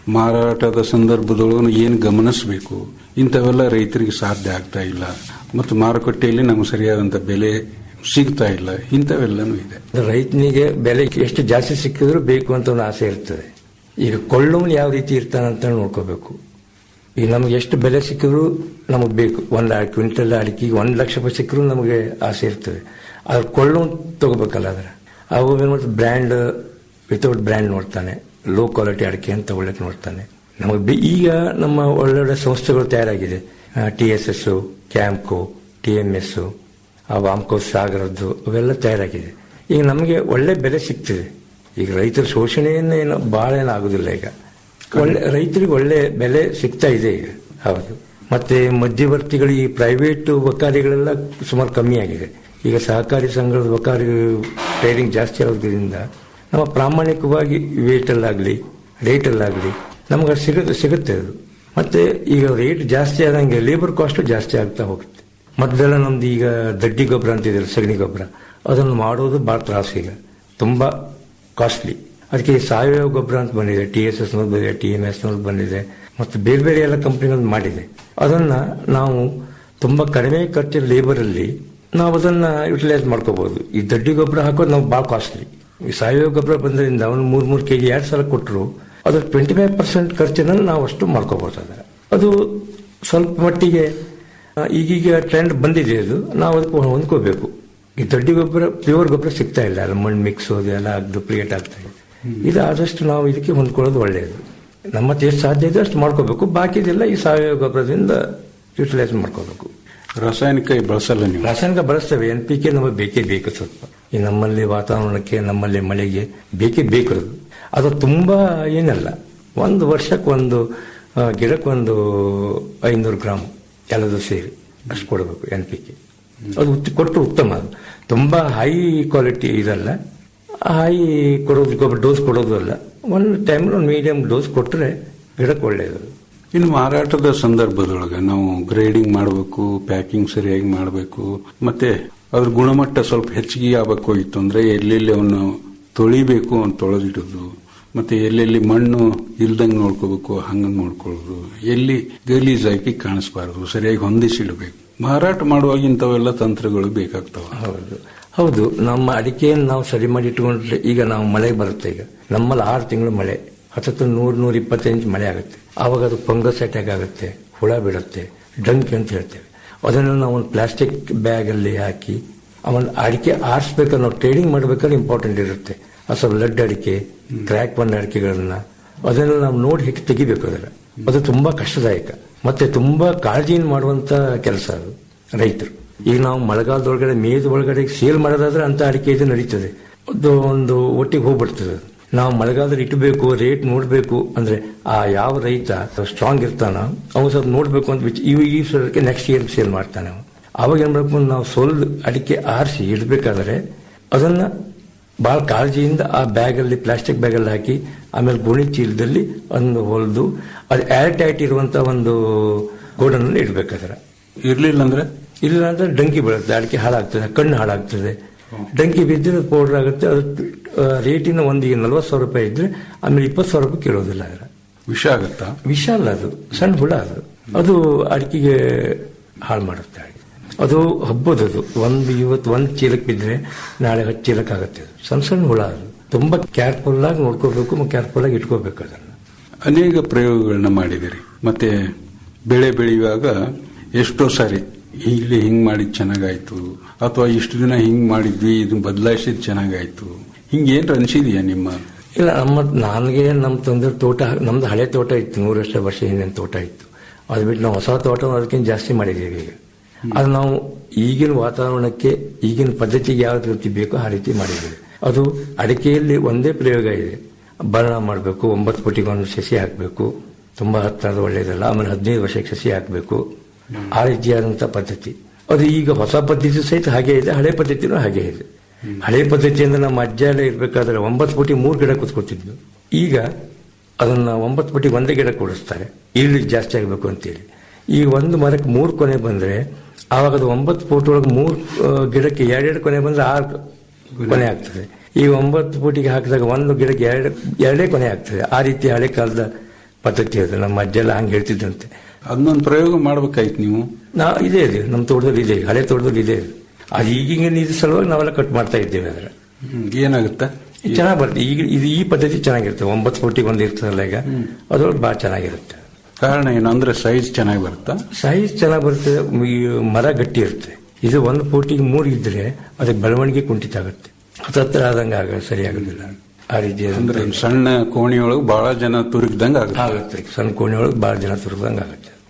ಮಾರಾಟದ ಸಂದರ್ಭದೊಳಗೆ ಏನು ಗಮನಿಸಬೇಕು ಇಂಥವೆಲ್ಲ ರೈತರಿಗೆ ಸಾಧ್ಯ ಆಗ್ತಾ ಇಲ್ಲ ಮತ್ತು ಮಾರುಕಟ್ಟೆಯಲ್ಲಿ ನಮಗೆ ಸರಿಯಾದಂಥ ಬೆಲೆ ಸಿಗ್ತಾ ಇಲ್ಲ ಇಂಥವೆಲ್ಲನೂ ಇದೆ ರೈತನಿಗೆ ಬೆಲೆ ಎಷ್ಟು ಜಾಸ್ತಿ ಸಿಕ್ಕಿದ್ರು ಬೇಕು ಅಂತ ಒಂದು ಆಸೆ ಇರ್ತದೆ ಈಗ ಕೊಳ್ಳುವನು ಯಾವ ರೀತಿ ಇರ್ತಾನಂತ ನೋಡ್ಕೋಬೇಕು ಈಗ ನಮ್ಗೆ ಎಷ್ಟು ಬೆಲೆ ಸಿಕ್ಕಿದ್ರು ನಮಗೆ ಬೇಕು ಒಂದು ಕ್ವಿಂಟಲ್ ಅಡಿಕೆಗೆ ಒಂದು ಲಕ್ಷ ರೂಪಾಯಿ ಸಿಕ್ಕರೂ ನಮಗೆ ಆಸೆ ಇರ್ತದೆ ಆದ್ರೆ ಕೊಳ್ಳುವನ್ ತಗೋಬೇಕಲ್ಲ ಅದರ ಅವು ಏನು ಮಾಡ್ತಾರೆ ಬ್ರ್ಯಾಂಡ್ ವಿತೌಟ್ ಬ್ರ್ಯಾಂಡ್ ನೋಡ್ತಾನೆ ಲೋ ಕ್ವಾಲಿಟಿ ಅಡಿಕೆ ಅಂತ ತಗೊಳ್ಳಕ್ಕೆ ನೋಡ್ತಾನೆ ನಮಗೆ ಬೆ- ಈಗ ನಮ್ಮ ಒಳ್ಳೊಳ್ಳೆ ಸಂಸ್ಥೆಗಳು ತಯಾರಾಗಿದೆ T S S Campco T M S ಆ ವಾಮ್ಕೋ ಸಾಗರದ್ದು ಅವೆಲ್ಲ ತಯಾರಾಗಿದೆ ಈಗ ನಮಗೆ ಒಳ್ಳೆ ಬೆಲೆ ಸಿಗ್ತಿದೆ ಈಗ ರೈತರ ಶೋಷಣೆಯನ್ನು ಏನು ಭಾಳ ಏನು ಆಗುದಿಲ್ಲ ಈಗ ಒಳ್ಳೆ ರೈತರಿಗೆ ಒಳ್ಳೆ ಬೆಲೆ ಸಿಗ್ತಾ ಇದೆ ಈಗ ಹೌದು ಮತ್ತೆ ಮಧ್ಯವರ್ತಿಗಳು ಈ ಪ್ರೈವೇಟ್ ವಕಾರಿಗಳೆಲ್ಲ ಸುಮಾರು ಕಮ್ಮಿ ಆಗಿದೆ ಈಗ ಸಹಕಾರಿ ಸಂಘದ ವಕಾರಿ ಟ್ರೇಡಿಂಗ್ ಜಾಸ್ತಿ ಆಗೋದ್ರಿಂದ ನಮ್ಮ ಪ್ರಾಮಾಣಿಕವಾಗಿ ವೇಟಲ್ಲಾಗಲಿ ರೇಟಲ್ಲಾಗಲಿ ನಮ್ಗೆ ಅದು ಸಿಗುತ್ತೆ ಸಿಗುತ್ತೆ ಅದು ಮತ್ತೆ ಈಗ ರೇಟ್ ಜಾಸ್ತಿ ಆದಂಗೆ ಲೇಬರ್ ಕಾಸ್ಟ್ ಜಾಸ್ತಿ ಆಗ್ತಾ ಹೋಗುತ್ತೆ ಮೊದಲೆಲ್ಲ ನಮ್ದು ಈಗ ದಡ್ಡಿ ಗೊಬ್ಬರ ಅಂತಿದ್ರು ಸಗಣಿ ಗೊಬ್ಬರ ಅದನ್ನು ಮಾಡೋದು ಭಾಳ ತ್ರಾಸು ಈಗ ತುಂಬಾ ಕಾಸ್ಟ್ಲಿ ಅದಕ್ಕೆ ಈ ಸಾವಯವ ಗೊಬ್ಬರ ಅಂತ ಬಂದಿದೆ ಟಿ ಎಸ್ ಎಸ್ ಬಂದಿದೆ ಟಿ ಎಂ ಎಸ್ ಬಂದಿದೆ ಮತ್ತು ಬೇರೆ ಬೇರೆ ಎಲ್ಲ ಕಂಪನಿಗಳು ಮಾಡಿದೆ ಅದನ್ನ ನಾವು ತುಂಬಾ ಕಡಿಮೆ ಖರ್ಚಿನ ಲೇಬರ್ ಅಲ್ಲಿ ನಾವು ಅದನ್ನ ಯುಟಿಲೈಸ್ ಮಾಡ್ಕೋಬಹುದು ಈ ದಡ್ಡಿ ಗೊಬ್ಬರ ಹಾಕೋದು ನಾವು ಭಾಳ ಕಾಸ್ಟ್ಲಿ ಈ ಸಾವಯವ ಗೊಬ್ಬರ ಬಂದ್ರಿಂದ ಅವನು ಮೂರ್ ಮೂರು ಕೆಜಿ ಎರಡು ಸಲ ಕೊಟ್ಟರು ಅದ್ರ ಟ್ವೆಂಟಿ ಫೈವ್ ಪರ್ಸೆಂಟ್ ಖರ್ಚಿನಲ್ಲಿ ನಾವು ಅಷ್ಟು ಮಾಡ್ಕೋಬಹುದು ಅದರ ಅದು ಸ್ವಲ್ಪ ಮಟ್ಟಿಗೆ ಆ, ಈಗೀಗ ಟ್ರೆಂಡ್ ಬಂದಿದೆ ಅದು ನಾವು ಅದಕ್ಕೆ ಹೊಂದ್ಕೋಬೇಕು ಈ ದೊಡ್ಡ ಗೊಬ್ಬರ ಪ್ಯೂರ್ ಗೊಬ್ಬರ ಸಿಗ್ತಾ ಇಲ್ಲ ಅಲ್ಲ ಮಣ್ಣು ಮಿಕ್ಸ್ ಅದೆಲ್ಲ ಡೂಪ್ಲಿಕೇಟ್ ಆಗ್ತಾ ಇದೆ ಇದು ಆದಷ್ಟು ನಾವು ಇದಕ್ಕೆ ಹೊಂದ್ಕೊಳ್ಳೋದು ಒಳ್ಳೆಯದು ನಮ್ಮ ಹತ್ರ ಎಷ್ಟು ಸಾಧ್ಯ ಇದೆ ಅಷ್ಟು ಮಾಡ್ಕೋಬೇಕು ಬಾಕಿದೆಲ್ಲ ಈ ಸಾವಯವ ಗೊಬ್ಬರದಿಂದ ಯುಟಿಲೈಸ್ ಮಾಡ್ಕೋಬೇಕು ರಾಸಾಯನಿಕ ಬಳಸಲ್ಲ ನೀವು ರಾಸಾಯನಿಕ ಬಳಸ್ತೇವೆ ಎನ್ ಪಿ ಕೆ ನಮಗೆ ಬೇಕೇ ಬೇಕು ಸ್ವಲ್ಪ ಈ ನಮ್ಮಲ್ಲಿ ವಾತಾವರಣಕ್ಕೆ ನಮ್ಮಲ್ಲಿ ಮಳೆಗೆ ಬೇಕೇ ಬೇಕು ಅದು ಅದು ತುಂಬಾ ಏನಲ್ಲ ಒಂದು ವರ್ಷಕ್ಕೆ ಒಂದು ಆ, ಗಿಡಕ್ಕೊಂದು ಐನೂರು ಗ್ರಾಮ್ ಎಲ್ಲದು ಸೇರಿ ಅಷ್ಟು ಕೊಡಬೇಕು ಎನ್ ಪಿ ಕೆ ಅದು ಉತ್- ಕೊಟ್ಟರು ಉತ್ತಮ ಅದು ತುಂಬಾ ಹೈ ಕ್ವಾಲಿಟಿ ಇದಲ್ಲ ಹೈ ಕೊಡೋದು ಗೊಬ್ಬರ ಡೋಸ್ ಕೊಡೋದು ಅಲ್ಲ ಒಂದು ಟೈಮ್ ಒಂದು ಮೀಡಿಯಂ ಡೋಸ್ ಕೊಟ್ಟರೆ ಗಿಡಕ್ಕೆ ಒಳ್ಳೆಯದು ಇನ್ನು ಮಾರಾಟದ ಸಂದರ್ಭದೊಳಗೆ ನಾವು ಗ್ರೇಡಿಂಗ್ ಮಾಡಬೇಕು ಪ್ಯಾಕಿಂಗ್ ಸರಿಯಾಗಿ ಮಾಡಬೇಕು ಮತ್ತೆ ಅದ್ರ ಗುಣಮಟ್ಟ ಸ್ವಲ್ಪ ಹೆಚ್ಚಿಗೆ ಆಗಬೇಕು ಇತ್ತು ಅಂದ್ರೆ ಎಲ್ಲೆಲ್ಲಿ ಅವನು ತೊಳಿಬೇಕು ಅಂತ ತೊಳೆದಿಡೋದು ಮತ್ತೆ ಎಲ್ಲೆಲ್ಲಿ ಮಣ್ಣು ಇಲ್ದಂಗೆ ನೋಡ್ಕೋಬೇಕು ಹಂಗ ನೋಡ್ಕೊಳ್ಳೋದು ಎಲ್ಲಿ ಗಲೀಜಾಗಿ ಕಾಣಿಸ್ಬಾರ್ದು ಸರಿಯಾಗಿ ಹೊಂದಿಸಿಡಬೇಕು ಮಾರಾಟ ಮಾಡುವಾಗ ಇಂಥವೆಲ್ಲ ತಂತ್ರಗಳು ಬೇಕಾಗ್ತವ ಹೌದು ಹೌದು ನಮ್ಮ ಅಡಿಕೆಯನ್ನು ನಾವು ಸರಿ ಮಾಡಿ ಇಟ್ಕೊಂಡ್ರೆ ಈಗ ನಾವು ಮಳೆ ಬರುತ್ತೆ ಈಗ ನಮ್ಮಲ್ಲಿ ಆರು ತಿಂಗಳು ಮಳೆ ಹತ್ತತ್ತು ನೂರ್ ನೂರ ಇಪ್ಪತ್ತು ಇಂಚ್ ಮಳೆ ಆಗುತ್ತೆ ಆವಾಗ ಅದು ಫಂಗಸ್ ಅಟ್ಯಾಕ್ ಆಗುತ್ತೆ ಹುಳ ಬೀಳುತ್ತೆ ಡಂಕ್ ಅಂತ ಹೇಳ್ತೇವೆ ಅದನ್ನು ನಾವು ಒಂದು ಪ್ಲಾಸ್ಟಿಕ್ ಬ್ಯಾಗ್ ಅಲ್ಲಿ ಹಾಕಿ ಅವನ್ ಅಡಿಕೆ ಆರಿಸ್ಬೇಕಾದ್ರೆ ನಾವು ಟ್ರೇಡಿಂಗ್ ಮಾಡ್ಬೇಕಾದ್ರೆ ಇಂಪಾರ್ಟೆಂಟ್ ಇರುತ್ತೆ ಅದು ಸ್ವಲ್ಪ ಲಡ್ ಅಡಿಕೆ ಕ್ರ್ಯಾಕ್ ಬಂದ ಅಡಿಕೆಗಳನ್ನ ಅದನ್ನು ನಾವು ನೋಡಿ ಹೇಗೆ ತೆಗಿಬೇಕು ಅದರ ಅದು ತುಂಬಾ ಕಷ್ಟದಾಯಕ ಮತ್ತೆ ತುಂಬಾ ಕಾಳಜಿಯಿಂದ ಮಾಡುವಂತ ಕೆಲಸ ಅದು ರೈತರು ಈಗ ನಾವು ಮಳೆಗಾಲದೊಳಗಡೆ ಮೇದ ಒಳಗಡೆ ಸೇಲ್ ಮಾಡೋದಾದ್ರೆ ಅಂತ ಅಡಿಕೆ ಇದು ನಡೀತದೆ ಅದು ಒಂದು ಒಟ್ಟಿಗೆ ಹೋಗ್ಬಿಡ್ತದೆ ಅದು. ನಾವು ಮಳೆಗಾಲದಲ್ಲಿ ಇಟ್ಟಬೇಕು ರೇಟ್ ನೋಡಬೇಕು ಅಂದ್ರೆ ಆ ಯಾವ ರೈತ ಸ್ಟ್ರಾಂಗ್ ಇರ್ತಾನ ಅವನು ಸ್ವಲ್ಪ ನೋಡ್ಬೇಕು ಅಂತ ವಿಚ್- ಇವು ಈ ಸಲಕ್ಕೆ ನೆಕ್ಸ್ಟ್ ಇಯರ್ ಸೇಲ್ ಮಾಡ್ತಾನೆ ಅವನು ಅವಾಗ ಏನ್ ಮಾಡ್ಬೇಕು ನಾವು ಸೊಲ್ದು ಅಡಿಕೆ ಆರಿಸಿ ಇಡಬೇಕಾದ್ರೆ ಅದನ್ನ ಬಹಳ ಕಾಳಜಿಯಿಂದ ಆ ಬ್ಯಾಗ್ ಅಲ್ಲಿ ಪ್ಲಾಸ್ಟಿಕ್ ಬ್ಯಾಗ್ ಅಲ್ಲಿ ಹಾಕಿ ಆಮೇಲೆ ಗೋಣಿ ಚೀಲದಲ್ಲಿ ಒಂದು ಹೊಲಿದು ಅದು ಏರ್ ಟೈಟ್ ಇರುವಂತ ಒಂದು ಗೋಡನಲ್ಲಿ ಇಡ್ಬೇಕಾದ್ರೆ ಇರ್ಲಿಲ್ಲ ಅಂದ್ರೆ ಇಲ್ಲ ಅಂದ್ರೆ ಡಂಕಿ ಬೀಳುತ್ತೆ ಅಡಿಕೆ ಹಾಳಾಗ್ತದೆ ಕಣ್ಣು ಹಾಳಾಗ್ತದೆ ಡಂಕಿ ಬಿದ್ದರೆ ಪೌಡರ್ ಆಗುತ್ತೆ ಅದು ಆ, ರೇಟಿನ ಒಂದಿಗೆ ನಲ್ವತ್ತು ಸಾವಿರ ರೂಪಾಯಿ ಇದ್ರೆ ಆಮೇಲೆ ಇಪ್ಪತ್ತು ಸಾವಿರ ರೂಪಾಯಿ ಕೇಳೋದಿಲ್ಲ ಅದರ ವಿಷ ಆಗತ್ತಾ ವಿಷ ಅಲ್ಲ ಅದು ಸಣ್ಣ ಹುಳ ಅದು ಅದು ಅಡಿಕೆಗೆ ಹಾಳು ಮಾಡುತ್ತೆ ಅಡಿಕೆ. ಅದು ಹಬ್ಬದದು ಒಂದು ಇವತ್ತು ಒಂದು ಚೀಲಕ್ಕೆ ಬಿದ್ದರೆ ನಾಳೆ ಹತ್ತು ಚೀಲಕ್ಕೆ ಆಗುತ್ತೆ ಅದು ಸಣ್ಣ ಸಣ್ಣ ಹುಳ ಅದು ತುಂಬಾ ಕೇರ್ಫುಲ್ ಆಗಿ ನೋಡ್ಕೋಬೇಕು ಕೇರ್ಫುಲ್ ಆಗಿ ಇಟ್ಕೋಬೇಕು ಅದನ್ನು ಅನೇಕ ಪ್ರಯೋಗಗಳನ್ನ ಮಾಡಿದಿರಿ ಮತ್ತೆ ಬೆಳೆ ಬೆಳೆಯುವಾಗ ಎಷ್ಟೋ ಸಾರಿ ಇಲ್ಲಿ ಹಿಂಗ್ ಮಾಡಿದ್ ಚೆನ್ನಾಗಾಯ್ತು ಅಥವಾ ಇಷ್ಟು ದಿನ ಹಿಂಗ್ ಮಾಡಿದ್ವಿ ಇದನ್ನ ಬದಲಾಯಿಸಿದ್ ಚೆನ್ನಾಗಾಯ್ತು ಹಿಂಗ್ ಏನ್ ಅನ್ಸಿದ್ಯಾ ನಿಮ್ಮ ಇಲ್ಲ ನಮ್ಮ ನನಗೆ ನಮ್ಮ ತಂದೆ ತೋಟ ನಮ್ದು ಹಳೆ ತೋಟ ಇತ್ತು ನೂರಷ್ಟು ವರ್ಷ ಹಿಂದಿನ ತೋಟ ಇತ್ತು ಅದು ಬಿಟ್ಟು ನಾವು ಹೊಸ ತೋಟ ಅದಕ್ಕಿಂತ ಜಾಸ್ತಿ ಮಾಡಿದ್ದೀವಿ ಈಗ ಅದು ನಾವು ಈಗಿನ ವಾತಾವರಣಕ್ಕೆ ಈಗಿನ ಪದ್ಧತಿಗೆ ಯಾವ ರೀತಿ ಬೇಕೋ ಆ ರೀತಿ ಮಾಡಿದ್ದೀವಿ ಅದು ಅಡಿಕೆಯಲ್ಲಿ ಒಂದೇ ಪ್ರಯೋಗ ಇದೆ ಬರಣ ಮಾಡಬೇಕು ಒಂಬತ್ತು ಫುಟಿಗೆ ಒಂದು ಸಸಿ ಹಾಕಬೇಕು ತುಂಬಾ ಹತ್ತಿರದ ಒಳ್ಳೇದಲ್ಲ ಆಮೇಲೆ ಹದಿನೈದು ವರ್ಷಕ್ಕೆ ಸಸಿ ಹಾಕಬೇಕು ಆ ರೀತಿಯಾದಂಥ ಪದ್ಧತಿ ಅದು ಈಗ ಹೊಸ ಪದ್ಧತಿ ಸಹಿತ ಹಾಗೆ ಇದೆ ಹಳೆ ಪದ್ಧತಿನೂ ಹಾಗೆ ಇದೆ ಹಳೆ ಪದ್ಧತಿಯಿಂದ ನಮ್ಮ ಅಜ್ಜ ಎಲ್ಲ ಇರ್ಬೇಕಾದ್ರೆ ಒಂಬತ್ತು ಫುಟಿ ಮೂರು ಗಿಡ ಕೂತ್ಕೊತಿದ್ವಿ ಈಗ ಅದನ್ನ ಒಂಬತ್ತು ಫುಟಿಗೆ ಒಂದೇ ಗಿಡ ಕೂಡಿಸ್ತಾರೆ ಇಲ್ಲಿ ಜಾಸ್ತಿ ಆಗಬೇಕು ಅಂತೇಳಿ ಈಗ ಒಂದು ಮರಕ್ಕೆ ಮೂರು ಕೊನೆ ಬಂದ್ರೆ ಆವಾಗ ಅದು ಒಂಬತ್ತು ಫುಟ್ ಒಳಗೆ ಮೂರು ಆ, ಗಿಡಕ್ಕೆ ಎರಡೆರಡು ಕೊನೆ ಬಂದ್ರೆ ಆರು ಕೊನೆ ಆಗ್ತದೆ ಈಗ ಒಂಬತ್ತು ಫುಟಿಗೆ ಹಾಕಿದಾಗ ಒಂದು ಗಿಡಕ್ಕೆ ಎರಡು ಎರಡೇ ಕೊನೆ ಆಗ್ತದೆ ಆ ರೀತಿ ಹಳೆ ಕಾಲದ ಪದ್ಧತಿ ಅದು ನಮ್ಮ ಅಜ್ಜ ಎಲ್ಲ ಹಂಗೆ ಹೇಳ್ತಿದ್ದಂತೆ ಅದನ್ನೊಂದು ಪ್ರಯೋಗ ಮಾಡ್ಬೇಕಾಯ್ತು ನೀವು ನಾ ಇದೇ ಇದೆ ನಮ್ಮ ತೋಟದಲ್ಲಿ ಇದೆ ಹಳೆ ತೋಟದಲ್ಲಿ ಇದೆ ಅದು ಈಗಿನ ಇದು ಸಲುವಾಗಿ ನಾವೆಲ್ಲ ಕಟ್ ಮಾಡ್ತಾ ಇದ್ದೇವೆ ಅದರ ಹ್ಮ್, ಏನಾಗುತ್ತಾ ಚೆನ್ನಾಗಿ ಬರುತ್ತೆ ಈಗ ಇದು ಈ ಪದ್ಧತಿ ಚೆನ್ನಾಗಿರುತ್ತೆ ಒಂಬತ್ತು ಫುಟಿಗೆ ಒಂದು ಇರ್ತದಲ್ಲ ಈಗ ಅದ್ರೊಳಗೆ ಭಾಳ ಚೆನ್ನಾಗಿರುತ್ತೆ ಕಾರಣ ಏನು ಅಂದ್ರೆ ಸೈಜ್ ಚೆನ್ನಾಗಿ ಬರುತ್ತಾ ಸೈಜ್ ಚೆನ್ನಾಗಿ ಬರುತ್ತೆ ಈ ಮರ ಗಟ್ಟಿ ಇರುತ್ತೆ ಇದು ಒಂದು ಫುಟಿಗೆ ಮೂರು ಇದ್ರೆ ಅದಕ್ಕೆ ಬೆಳವಣಿಗೆ ಕುಂಠಿತ ಆಗುತ್ತೆ ಹತ್ತತ್ರ ಆದಂಗೆ ಆಗ ಸರಿಯಾಗೋದಿಲ್ಲ ಆ ರೀತಿ ಅಂದ್ರೆ ಸಣ್ಣ ಕೋಣಿಯೊಳಗೆ ಬಹಳ ಜನ ತುರುಕಿದಂಗ ಆಗುತ್ತೆ ಆಗುತ್ತೆ ಸಣ್ಣ ಕೋಣೆ ಒಳಗೆ ಭಾಳ ಜನ ತುರ್ದಂಗೆ ಆಗುತ್ತೆ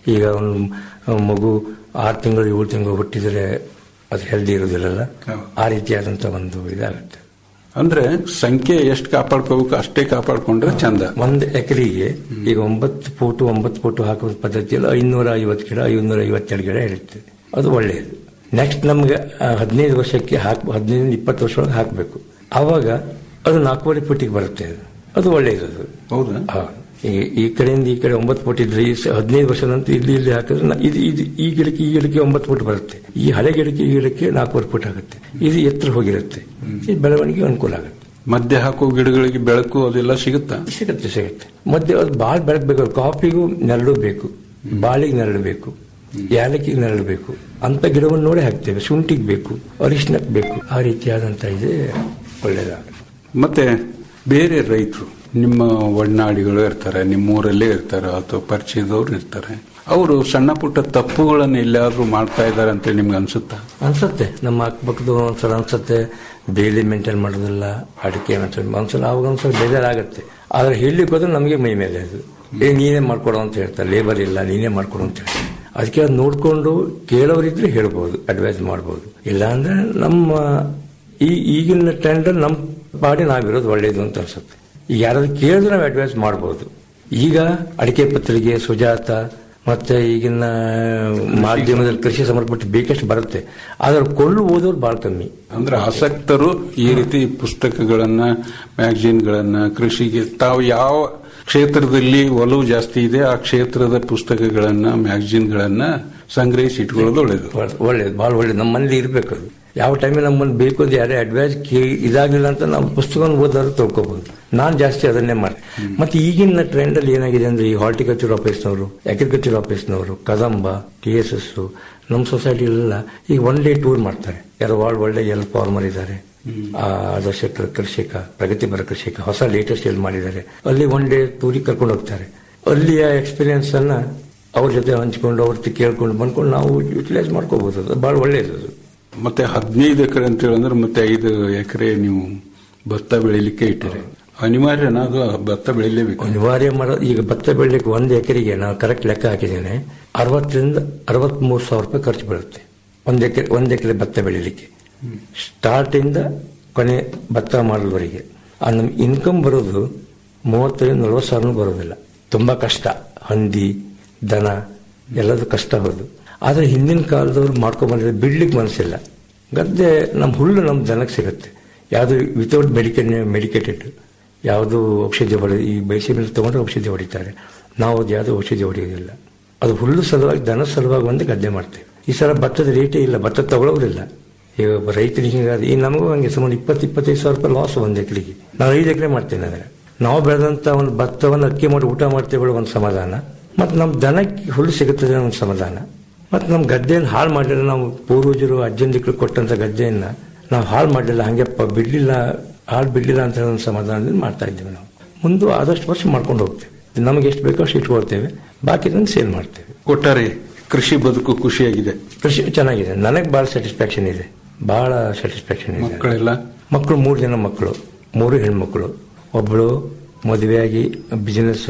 ಈಗ ಒಂದು ಮಗು ಆರು ತಿಂಗಳು ಏಳು ತಿಂಗಳು ಹುಟ್ಟಿದರೆ ಅದು ಹೆಲ್ದಿ ಇರೋದಿಲ್ಲಲ್ಲ ಹೌದು. ಆ ರೀತಿಯಾದಂತ ಒಂದು ಇದಾಗುತ್ತೆ ಅಂದ್ರೆ ಸಂಖ್ಯೆ ಎಷ್ಟು ಕಾಪಾಡ್ಕೋಬೇಕು ಅಷ್ಟೇ ಕಾಪಾಡ್ಕೊಂಡ್ರೆ ಚಂದ ಒಂದು ಎಕರೆಗೆ ಈಗ ಒಂಬತ್ತು ಫೋಟು ಒಂಬತ್ತು ಫೋಟು ಹಾಕುವ ಪದ್ಧತಿಯಲ್ಲಿ ಐನೂರ ಐವತ್ತು ಗಿಡ ಐನೂರ ಐವತ್ತೆರಡು ಗಿಡ ಇರುತ್ತೆ ಅದು ಒಳ್ಳೆಯದು ನೆಕ್ಸ್ಟ್ ನಮ್ಗೆ ಆ, ಹದಿನೈದು ವರ್ಷಕ್ಕೆ ಹಾಕ್ ಹದಿನೈದು ಇಪ್ಪತ್ತು ವರ್ಷದೊಳಗೆ ಹಾಕಬೇಕು ಆವಾಗ ಅದು ನಾಲ್ಕೂವರೆ ಫುಟಿಗೆ ಬರುತ್ತೆ ಅದು ಅದು ಒಳ್ಳೆಯದು ಅದು ಹೌದಾ ಹಾ. ಈ- ಈ ಕಡೆಯಿಂದ ಈ ಕಡೆ ಒಂಬತ್ತು ಫುಟ್ ಇದ್ರೆ ಈ ಸ- ಹದಿನೈದು ವರ್ಷದ ನಂತರ ಇಲ್ಲಿ ಇಲ್ಲಿ ಹಾಕಿದ್ರೆ ನ- ಇದು ಇದು ಈ ಗಿಡಕ್ಕೆ ಈ ಗಿಡಕ್ಕೆ ಒಂಬತ್ತು ಫುಟ್ ಬರುತ್ತೆ ಈ ಹಳೆ ಗಿಡಕ್ಕೆ ಈ ಗಿಡಕ್ಕೆ ನಾಲ್ಕೂವರೆ ಫುಟ್ ಆಗುತ್ತೆ ಇದು ಎತ್ತರ ಹೋಗಿರುತ್ತೆ ಈ ಬೆಳವಣಿಗೆ ಅನುಕೂಲ ಆಗುತ್ತೆ ಮಧ್ಯೆ ಹಾಕೋ ಗಿಡಗಳಿಗೆ ಬೆಳಕು ಅದೆಲ್ಲ ಸಿಗುತ್ತಾ ಸಿಗುತ್ತೆ ಸಿಗುತ್ತೆ ಮತ್ತೆ ಅದು ಭಾಳ ಬೆಳಗ್ಬೇಕು ಕಾಫಿಗೂ ನೆರಳು ಬೇಕು ಬಾಳಿಗೆ ನೆರಳು ಬೇಕು ಏಲಕ್ಕಿಗೆ ನೆರಳು ಬೇಕು ಅಂತ ಗಿಡವನ್ನು ನೋಡಿ ಹಾಕ್ತೇವೆ ಶುಂಠಿಗೆ ಬೇಕು ಅರಿಶಿನಕ್ಕೆ ಬೇಕು ಆ ರೀತಿಯಾದಂತ ಇದೆ ಒಳ್ಳೇದಾಗುತ್ತೆ ಮತ್ತೆ ಬೇರೆ ರೈತರು ನಿಮ್ಮ ಒಡನಾಡಿಗಳು ಇರ್ತಾರೆ ನಿಮ್ಮ ಊರಲ್ಲೇ ಇರ್ತಾರೆ ಅಥವಾ ಪರಿಚಯದವ್ರು ಇರ್ತಾರೆ ಅವರು ಸಣ್ಣ ಪುಟ್ಟ ತಪ್ಪುಗಳನ್ನು ಎಲ್ಲಾದ್ರೂ ಮಾಡ್ತಾ ಇದ್ದಾರೆ ಅಂತ ನಿಮ್ಗೆ ಅನ್ಸುತ್ತಾ ಅನ್ಸತ್ತೆ ನಮ್ಮ ಅಕ್ಕಪಕ್ಕದ ಒಂದ್ಸಲ ಅನ್ಸತ್ತೆ ಬೇಲಿ ಮೇಂಟೈನ್ ಮಾಡೋದಿಲ್ಲ ಅಡಿಕೆ ಮೇಂಟೈನ್ ಒಂದ್ಸಲ ಅವಾಗ ಒಂದ್ಸಲ ಬೇಜಾರಾಗತ್ತೆ ಆದ್ರೆ ಹೇಳಲಿಕ್ಕೆ ಹೋದ್ರೆ ನಮಗೆ ಮೈ ಮೇಲೆ ಅದು ಏ ನೀನೇ ಮಾಡ್ಕೊಡೋ ಅಂತ ಹೇಳ್ತಾರೆ ಲೇಬರ್ ಇಲ್ಲ ನೀನೇ ಮಾಡ್ಕೊಡು ಅಂತ ಹೇಳ್ತಾರೆ ಅದಕ್ಕೆ ಅದು ನೋಡ್ಕೊಂಡು ಕೇಳೋರಿದ್ರೆ ಹೇಳ್ಬೋದು ಅಡ್ವೈಸ್ ಮಾಡ್ಬೋದು ಇಲ್ಲ ಅಂದ್ರೆ ನಮ್ಮ ಈ ಈಗಿನ ಟ್ರೆಂಡ್ ನಮ್ಮ ಪಾಡಿ ನಾವಿರೋದು ಒಳ್ಳೇದು ಅಂತ ಅನ್ಸುತ್ತೆ ಈಗ ಯಾರಾದ್ರೂ ಕೇಳಿದ್ರೆ ನಾವು ಅಡ್ವೈಸ್ ಮಾಡ್ಬೋದು ಈಗ ಅಡಿಕೆ ಪತ್ರಿಕೆ ಸುಜಾತ ಮತ್ತೆ ಈಗಿನ ಮಾಧ್ಯಮದಲ್ಲಿ ಕೃಷಿ ಸಂಬಂಧಪಟ್ಟ ಬೇಕಷ್ಟು ಬರುತ್ತೆ ಆದ್ರೆ ಕೊಳ್ಳು ಓದೋರು ಬಹಳ ಕಮ್ಮಿ ಅಂದ್ರೆ ಆಸಕ್ತರು ಈ ರೀತಿ ಪುಸ್ತಕಗಳನ್ನ ಮ್ಯಾಗಝಿನ್ಗಳನ್ನ ಕೃಷಿಗೆ ತಾವು ಯಾವ ಕ್ಷೇತ್ರದಲ್ಲಿ ಒಲವು ಜಾಸ್ತಿ ಇದೆ ಆ ಕ್ಷೇತ್ರದ ಪುಸ್ತಕಗಳನ್ನ ಮ್ಯಾಗಝಿನ್ಗಳನ್ನ ಸಂಗ್ರಹಿಸಿ ಇಟ್ಕೊಳ್ಳೋದು ಒಳ್ಳೇದು ಒಳ್ಳೇದು ಬಹಳ ಒಳ್ಳೇದು ನಮ್ಮ ಮನೇಲಿ ಇರಬೇಕು ಅದು ಯಾವ ಟೈಮಿಗೆ ನಮ್ಮನ್ನು ಬೇಕು ಅಂತ ಯಾರೇ ಅಡ್ವೈಸ್ ಕೇ ಇದಾಗಲಿಲ್ಲ ಅಂತ ನಾವು ಪುಸ್ತಕವನ್ನು ಓದಾದ್ರು ತಿಳ್ಕೊಬಹುದು ನಾನು ಜಾಸ್ತಿ ಅದನ್ನೇ ಮಾಡಿ ಮತ್ತೆ ಈಗಿನ ಟ್ರೆಂಡ್ ಅಲ್ಲಿ ಏನಾಗಿದೆ ಅಂದ್ರೆ ಈ ಹಾರ್ಟಿಕಲ್ಚರ್ ಆಫೀಸ್ನವರು ಅಗ್ರಿಕಲ್ಚರ್ ಆಫೀಸ್ನವರು ಕದಂಬ ಟಿ ಎಸ್ ಎಸ್ ನಮ್ಮ ಸೊಸೈಟಿಲೆಲ್ಲ ಈಗ ಒನ್ ಡೇ ಟೂರ್ ಮಾಡ್ತಾರೆ ಯಾರು ಭಾಳ ಒಳ್ಳೆ ಎಲ್ಲ ಫಾರ್ಮರ್ ಇದ್ದಾರೆ ಆ ಆದರ್ಶ ಕೃ- ಕೃಷಿಕ ಪ್ರಗತಿಪರ ಕೃಷಿಕ ಹೊಸ ಲೇಟೆಸ್ಟ್ ಎಲ್ಲಿ ಮಾಡಿದ್ದಾರೆ ಅಲ್ಲಿ ಒನ್ ಡೇ ಟೂರಿಗೆ ಕರ್ಕೊಂಡು ಹೋಗ್ತಾರೆ ಅಲ್ಲಿಯ ಎಕ್ಸ್ಪೀರಿಯನ್ಸ್ ಅನ್ನ ಅವ್ರ ಜೊತೆ ಹಂಚ್ಕೊಂಡು ಅವ್ರ ಹತ್ರ ಕೇಳ್ಕೊಂಡು ಬಂದ್ಕೊಂಡು ನಾವು ಯುಟಿಲೈಸ್ ಮಾಡ್ಕೋಬಹುದು ಅದು ಬಹಳ ಒಳ್ಳೇದು ಅದು ಮತ್ತೆ ಹದಿನೈದು ಎಕರೆ ಅಂತ ಹೇಳಂದ್ರೆ ಮತ್ತೆ ಐದು ಎಕರೆ ನೀವು ಭತ್ತ ಬೆಳಿಲಿಕ್ಕೆ ಇಟ್ಟಿರಿ ಅನಿವಾರ್ಯನ ಅದು ಭತ್ತ ಬೆಳಿಲೇಬೇಕು ಅನಿವಾರ್ಯ ಮಾಡೋ ಈಗ ಭತ್ತ ಬೆಳಿಲಿಕ್ಕೆ ಒಂದು ಎಕರೆಗೆ ನಾವು ಕರೆಕ್ಟ್ ಲೆಕ್ಕ ಹಾಕಿದ್ದೇನೆ ಅರವತ್ತರಿಂದ ಅರವತ್ಮೂರು ಸಾವಿರ ರೂಪಾಯಿ ಖರ್ಚು ಬೀಳುತ್ತೆ ಒಂದು ಎಕರೆ ಒಂದು ಎಕರೆ ಭತ್ತ ಬೆಳಿಲಿಕ್ಕೆ ಸ್ಟಾರ್ಟ್ ಇಂದ ಕೊನೆ ಭತ್ತ ಮಾಡೋದ್ವರೆಗೆ ಆ ನಮ್ಮ ಇನ್ಕಮ್ ಬರೋದು ಮೂವತ್ತರಿಂದ ನಲವತ್ತು ಸಾವಿರ ಬರೋದಿಲ್ಲ ತುಂಬಾ ಕಷ್ಟ ಹಂದಿ ದನ ಎಲ್ಲದೂ ಕಷ್ಟ ಹೌದು ಆದ್ರೆ ಹಿಂದಿನ ಕಾಲದವ್ರು ಮಾಡ್ಕೊಂಡ್ ಬಂದ್ರೆ ಬಿಡ್ಲಿಕ್ಕೆ ಮನಸ್ಸಿಲ್ಲ ಗದ್ದೆ ನಮ್ಮ ಹುಲ್ಲು ನಮ್ಮ ದನಕ್ಕೆ ಸಿಗುತ್ತೆ ಯಾವುದು ವಿತೌಟ್ ಮೆಡಿಕೇಟ್ ಮೆಡಿಕೇಟೆಡ್ ಯಾವುದು ಔಷಧಿ ಹೊಡೆ ಈ ಬಯಸಿ ಮೇಲೆ ತಗೊಂಡ್ರೆ ಔಷಧಿ ಹೊಡಿತಾರೆ ನಾವು ಅದು ಯಾವುದು ಔಷಧಿ ಹೊಡೆಯೋದಿಲ್ಲ ಅದು ಹುಲ್ಲು ಸಲುವಾಗಿ ದನ ಸಲುವಾಗಿ ಒಂದು ಗದ್ದೆ ಮಾಡ್ತೇವೆ ಈ ಸಲ ಭತ್ತದ ರೇಟೇ ಇಲ್ಲ ಭತ್ತ ತಗೊಳ್ಳೋರಿಲ್ಲ ಈಗ ಒಬ್ಬ ರೈತರಿಗೆ ಹಿಂಗಾದ ಈ ನಮಗೂ ಹಂಗೆ ಸುಮಾರು ಇಪ್ಪತ್ತು ಇಪ್ಪತ್ತೈದು ಸಾವಿರ ರೂಪಾಯಿ ಲಾಸ್ ಒಂದು ಎಕರೆಗೆ ನಾವು ಐದು ಎಕರೆ ಮಾಡ್ತೇನೆ ಅಂದ್ರೆ ನಾವು ಬೆಳೆದಂತ ಒಂದು ಭತ್ತವನ್ನು ಅಕ್ಕಿ ಮಾಡಿ ಊಟ ಮಾಡ್ತೇವೆ ಒಂದು ಸಮಾಧಾನ ಮತ್ತು ನಮ್ಮ ದನಕ್ಕೆ ಹುಲ್ಲು ಸಿಗುತ್ತದೆ ಅನ್ನೋ ಒಂದು ಸಮಾಧಾನ ಮತ್ತು ನಮ್ಮ ಗದ್ದೆಯನ್ನು ಹಾಳು ಮಾಡಲಿಲ್ಲ ನಾವು ಪೂರ್ವಜರು ಅಜ್ಜಂದಿಕ್ಳು ಕೊಟ್ಟಂತ ಗದ್ದೆಯನ್ನ ನಾವು ಹಾಳು ಮಾಡಲಿಲ್ಲ ಹಂಗೆ ಪ- ಬಿಡ್ಲಿಲ್ಲ ಹಾಳು ಬಿಡ್ಲಿಲ್ಲ ಅಂತ ಹೇಳೋ ಒಂದು ಸಮಾಧಾನದಿಂದ ಮಾಡ್ತಾ ಇದ್ದೇವೆ ನಾವು ಮುಂದೆ ಆದಷ್ಟು ವರ್ಷ ಮಾಡ್ಕೊಂಡು ಹೋಗ್ತೇವೆ ನಮಗೆ ಎಷ್ಟು ಬೇಕೋ ಅಷ್ಟು ಇಟ್ಕೊಳ್ತೇವೆ ಬಾಕಿದನ್ನು ಸೇಲ್ ಮಾಡ್ತೇವೆ ಒಟ್ಟಾರೆ ಕೃಷಿ ಬದುಕು ಖುಷಿಯಾಗಿದೆ ಕೃಷಿ ಚೆನ್ನಾಗಿದೆ ನನಗೆ ಬಹಳ ಸ್ಯಾಟಿಸ್ಫ್ಯಾಕ್ಷನ್ ಇದೆ ಬಹಳ ಸ್ಯಾಟಿಸ್ಫ್ಯಾಕ್ಷನ್ ಇದೆ ಮಕ್ಕಳೆಲ್ಲ ಮಕ್ಕಳು ಮೂರು ಜನ ಮಕ್ಕಳು ಮೂರು ಹೆಣ್ಮಕ್ಳು ಒಬ್ಬಳು ಮದುವೆಯಾಗಿ ಬಿಸಿನೆಸ್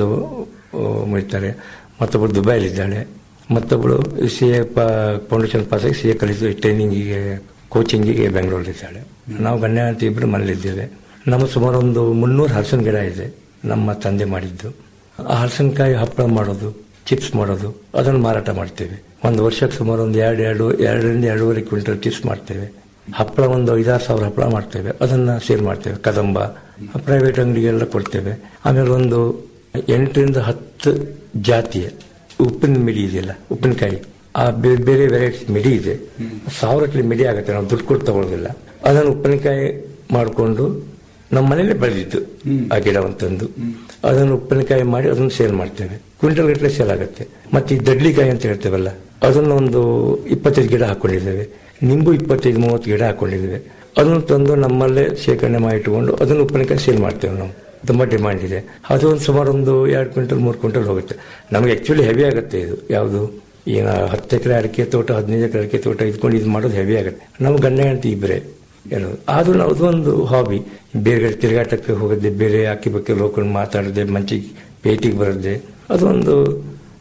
ಮಾಡ್ತಾರೆ ಮತ್ತೊಬ್ಬಳು ದುಬೈಲಿದ್ದಾಳೆ ಮತ್ತೊಬ್ಬಳು ಸಿ ಎ ಫೌಂಡೇಶನ್ ಪಾಸಾಗಿ ಸಿ ಎ ಕಲಿತು ಟ್ರೈನಿಂಗಿಗೆ ಕೋಚಿಂಗಿಗೆ ಬೆಂಗಳೂರಲ್ಲಿದ್ದಾಳೆ ನಾವು ಗಣ್ಯ ಅಂತ ಇಬ್ಬರು ಮನೇಲಿದ್ದೇವೆ ನಮ್ಮ ಸುಮಾರು ಒಂದು ಮುನ್ನೂರು ಹಲಸಿನ ಗಿಡ ಇದೆ ನಮ್ಮ ತಂದೆ ಮಾಡಿದ್ದು ಆ ಹಲಸಿನಕಾಯಿ ಹಪ್ಪಳ ಮಾಡೋದು ಚಿಪ್ಸ್ ಮಾಡೋದು ಅದನ್ನು ಮಾರಾಟ ಮಾಡ್ತೇವೆ ಒಂದು ವರ್ಷಕ್ಕೆ ಸುಮಾರು ಒಂದು ಎರಡು ಎರಡು ಎರಡರಿಂದ ಎರಡೂವರೆ ಕ್ವಿಂಟಲ್ ಚಿಪ್ಸ್ ಮಾಡ್ತೇವೆ ಹಪ್ಪಳ ಒಂದು ಐದಾರು ಸಾವಿರ ಹಪ್ಪಳ ಮಾಡ್ತೇವೆ ಅದನ್ನ ಸೇಲ್ ಮಾಡ್ತೇವೆ ಕದಂಬ ಪ್ರೈವೇಟ್ ಅಂಗಡಿಗೆಲ್ಲ ಕೊಡ್ತೇವೆ ಆಮೇಲೆ ಒಂದು ಎಂಟರಿಂದ ಹತ್ತು ಜಾತಿಯ ಉಪ್ಪಿನ ಮಿಡಿ ಇದೆಯಲ್ಲ ಉಪ್ಪಿನಕಾಯಿ ಆ ಬೇರೆ ಬೇರೆ ವೆರೈಟಿ ಮಿಡಿ ಇದೆ ಸಾವಿರಕ್ಕೆ ಮಿಡಿ ಆಗುತ್ತೆ ನಾವು ದುಡ್ಡು ಕೊಟ್ಟು ತಗೊಳ್ಳೋದಿಲ್ಲ ಅದನ್ನು ಉಪ್ಪಿನಕಾಯಿ ಮಾಡಿಕೊಂಡು ನಮ್ಮ ಮನೇಲೆ ಬೆಳೆದಿತ್ತು ಆ ಗಿಡವನ್ನು ತಂದು ಅದನ್ನು ಉಪ್ಪಿನಕಾಯಿ ಮಾಡಿ ಅದನ್ನು ಸೇಲ್ ಮಾಡ್ತೇವೆ ಕ್ವಿಂಟಲ್ ಗಟ್ಟಲೆ ಸೇಲ್ ಆಗುತ್ತೆ ಮತ್ತೆ ಈ ದಡ್ಲಿಕಾಯಿ ಅಂತ ಹೇಳ್ತೇವಲ್ಲ ಅದನ್ನು ಒಂದು ಇಪ್ಪತ್ತೈದು ಗಿಡ ಹಾಕೊಂಡಿದ್ದೇವೆ ನಿಂಬು ಇಪ್ಪತ್ತೈದು ಮೂವತ್ತು ಗಿಡ ಹಾಕೊಂಡಿದ್ದೇವೆ ಅದನ್ನು ತಂದು ನಮ್ಮಲ್ಲೇ ಶೇಖರಣೆ ಮಾಡಿ ಇಟ್ಟುಕೊಂಡು ಅದನ್ನು ಉಪ್ಪಿನಕಾಯಿ ಸೇಲ್ ಮಾಡ್ತೇವೆ ನಾವು ತುಂಬಾ ಡಿಮಾಂಡ್ ಇದೆ ಅದು ಒಂದು ಸುಮಾರು ಒಂದು ಎರಡು ಕ್ವಿಂಟಲ್ ಮೂರು ಕ್ವಿಂಟಲ್ ಹೋಗುತ್ತೆ ನಮಗೆ ಆಕ್ಚುಲಿ ಹೆವಿ ಆಗುತ್ತೆ ಇದು ಯಾವುದು ಈಗ ಹತ್ತು ಎಕರೆ ಅಡಿಕೆ ತೋಟ ಹದಿನೈದು ಎಕರೆ ಅಡಿಕೆ ತೋಟ ಇದ್ಕೊಂಡು ಇದು ಮಾಡೋದು ಹೆವಿ ಆಗುತ್ತೆ ನಮ್ಮ ಗಂಡ ಹೆಂಡತಿ ಇಬ್ಬರೇ ಏನು ಆದ್ರೂ ನಾವು ಅದೊಂದು ಹಾಬಿ ಬೇರೆ ಕಡೆ ತಿರುಗಾಟಕ್ಕೆ ಹೋಗದೆ ಬೇರೆ ಅಕ್ಕಿ ಬಗ್ಗೆ ಹೋಗ್ಕೊಂಡು ಮಾತಾಡದೆ ಮಂಚಿಗೆ ಪೇಟಿಗೆ ಬರದೆ ಅದೊಂದು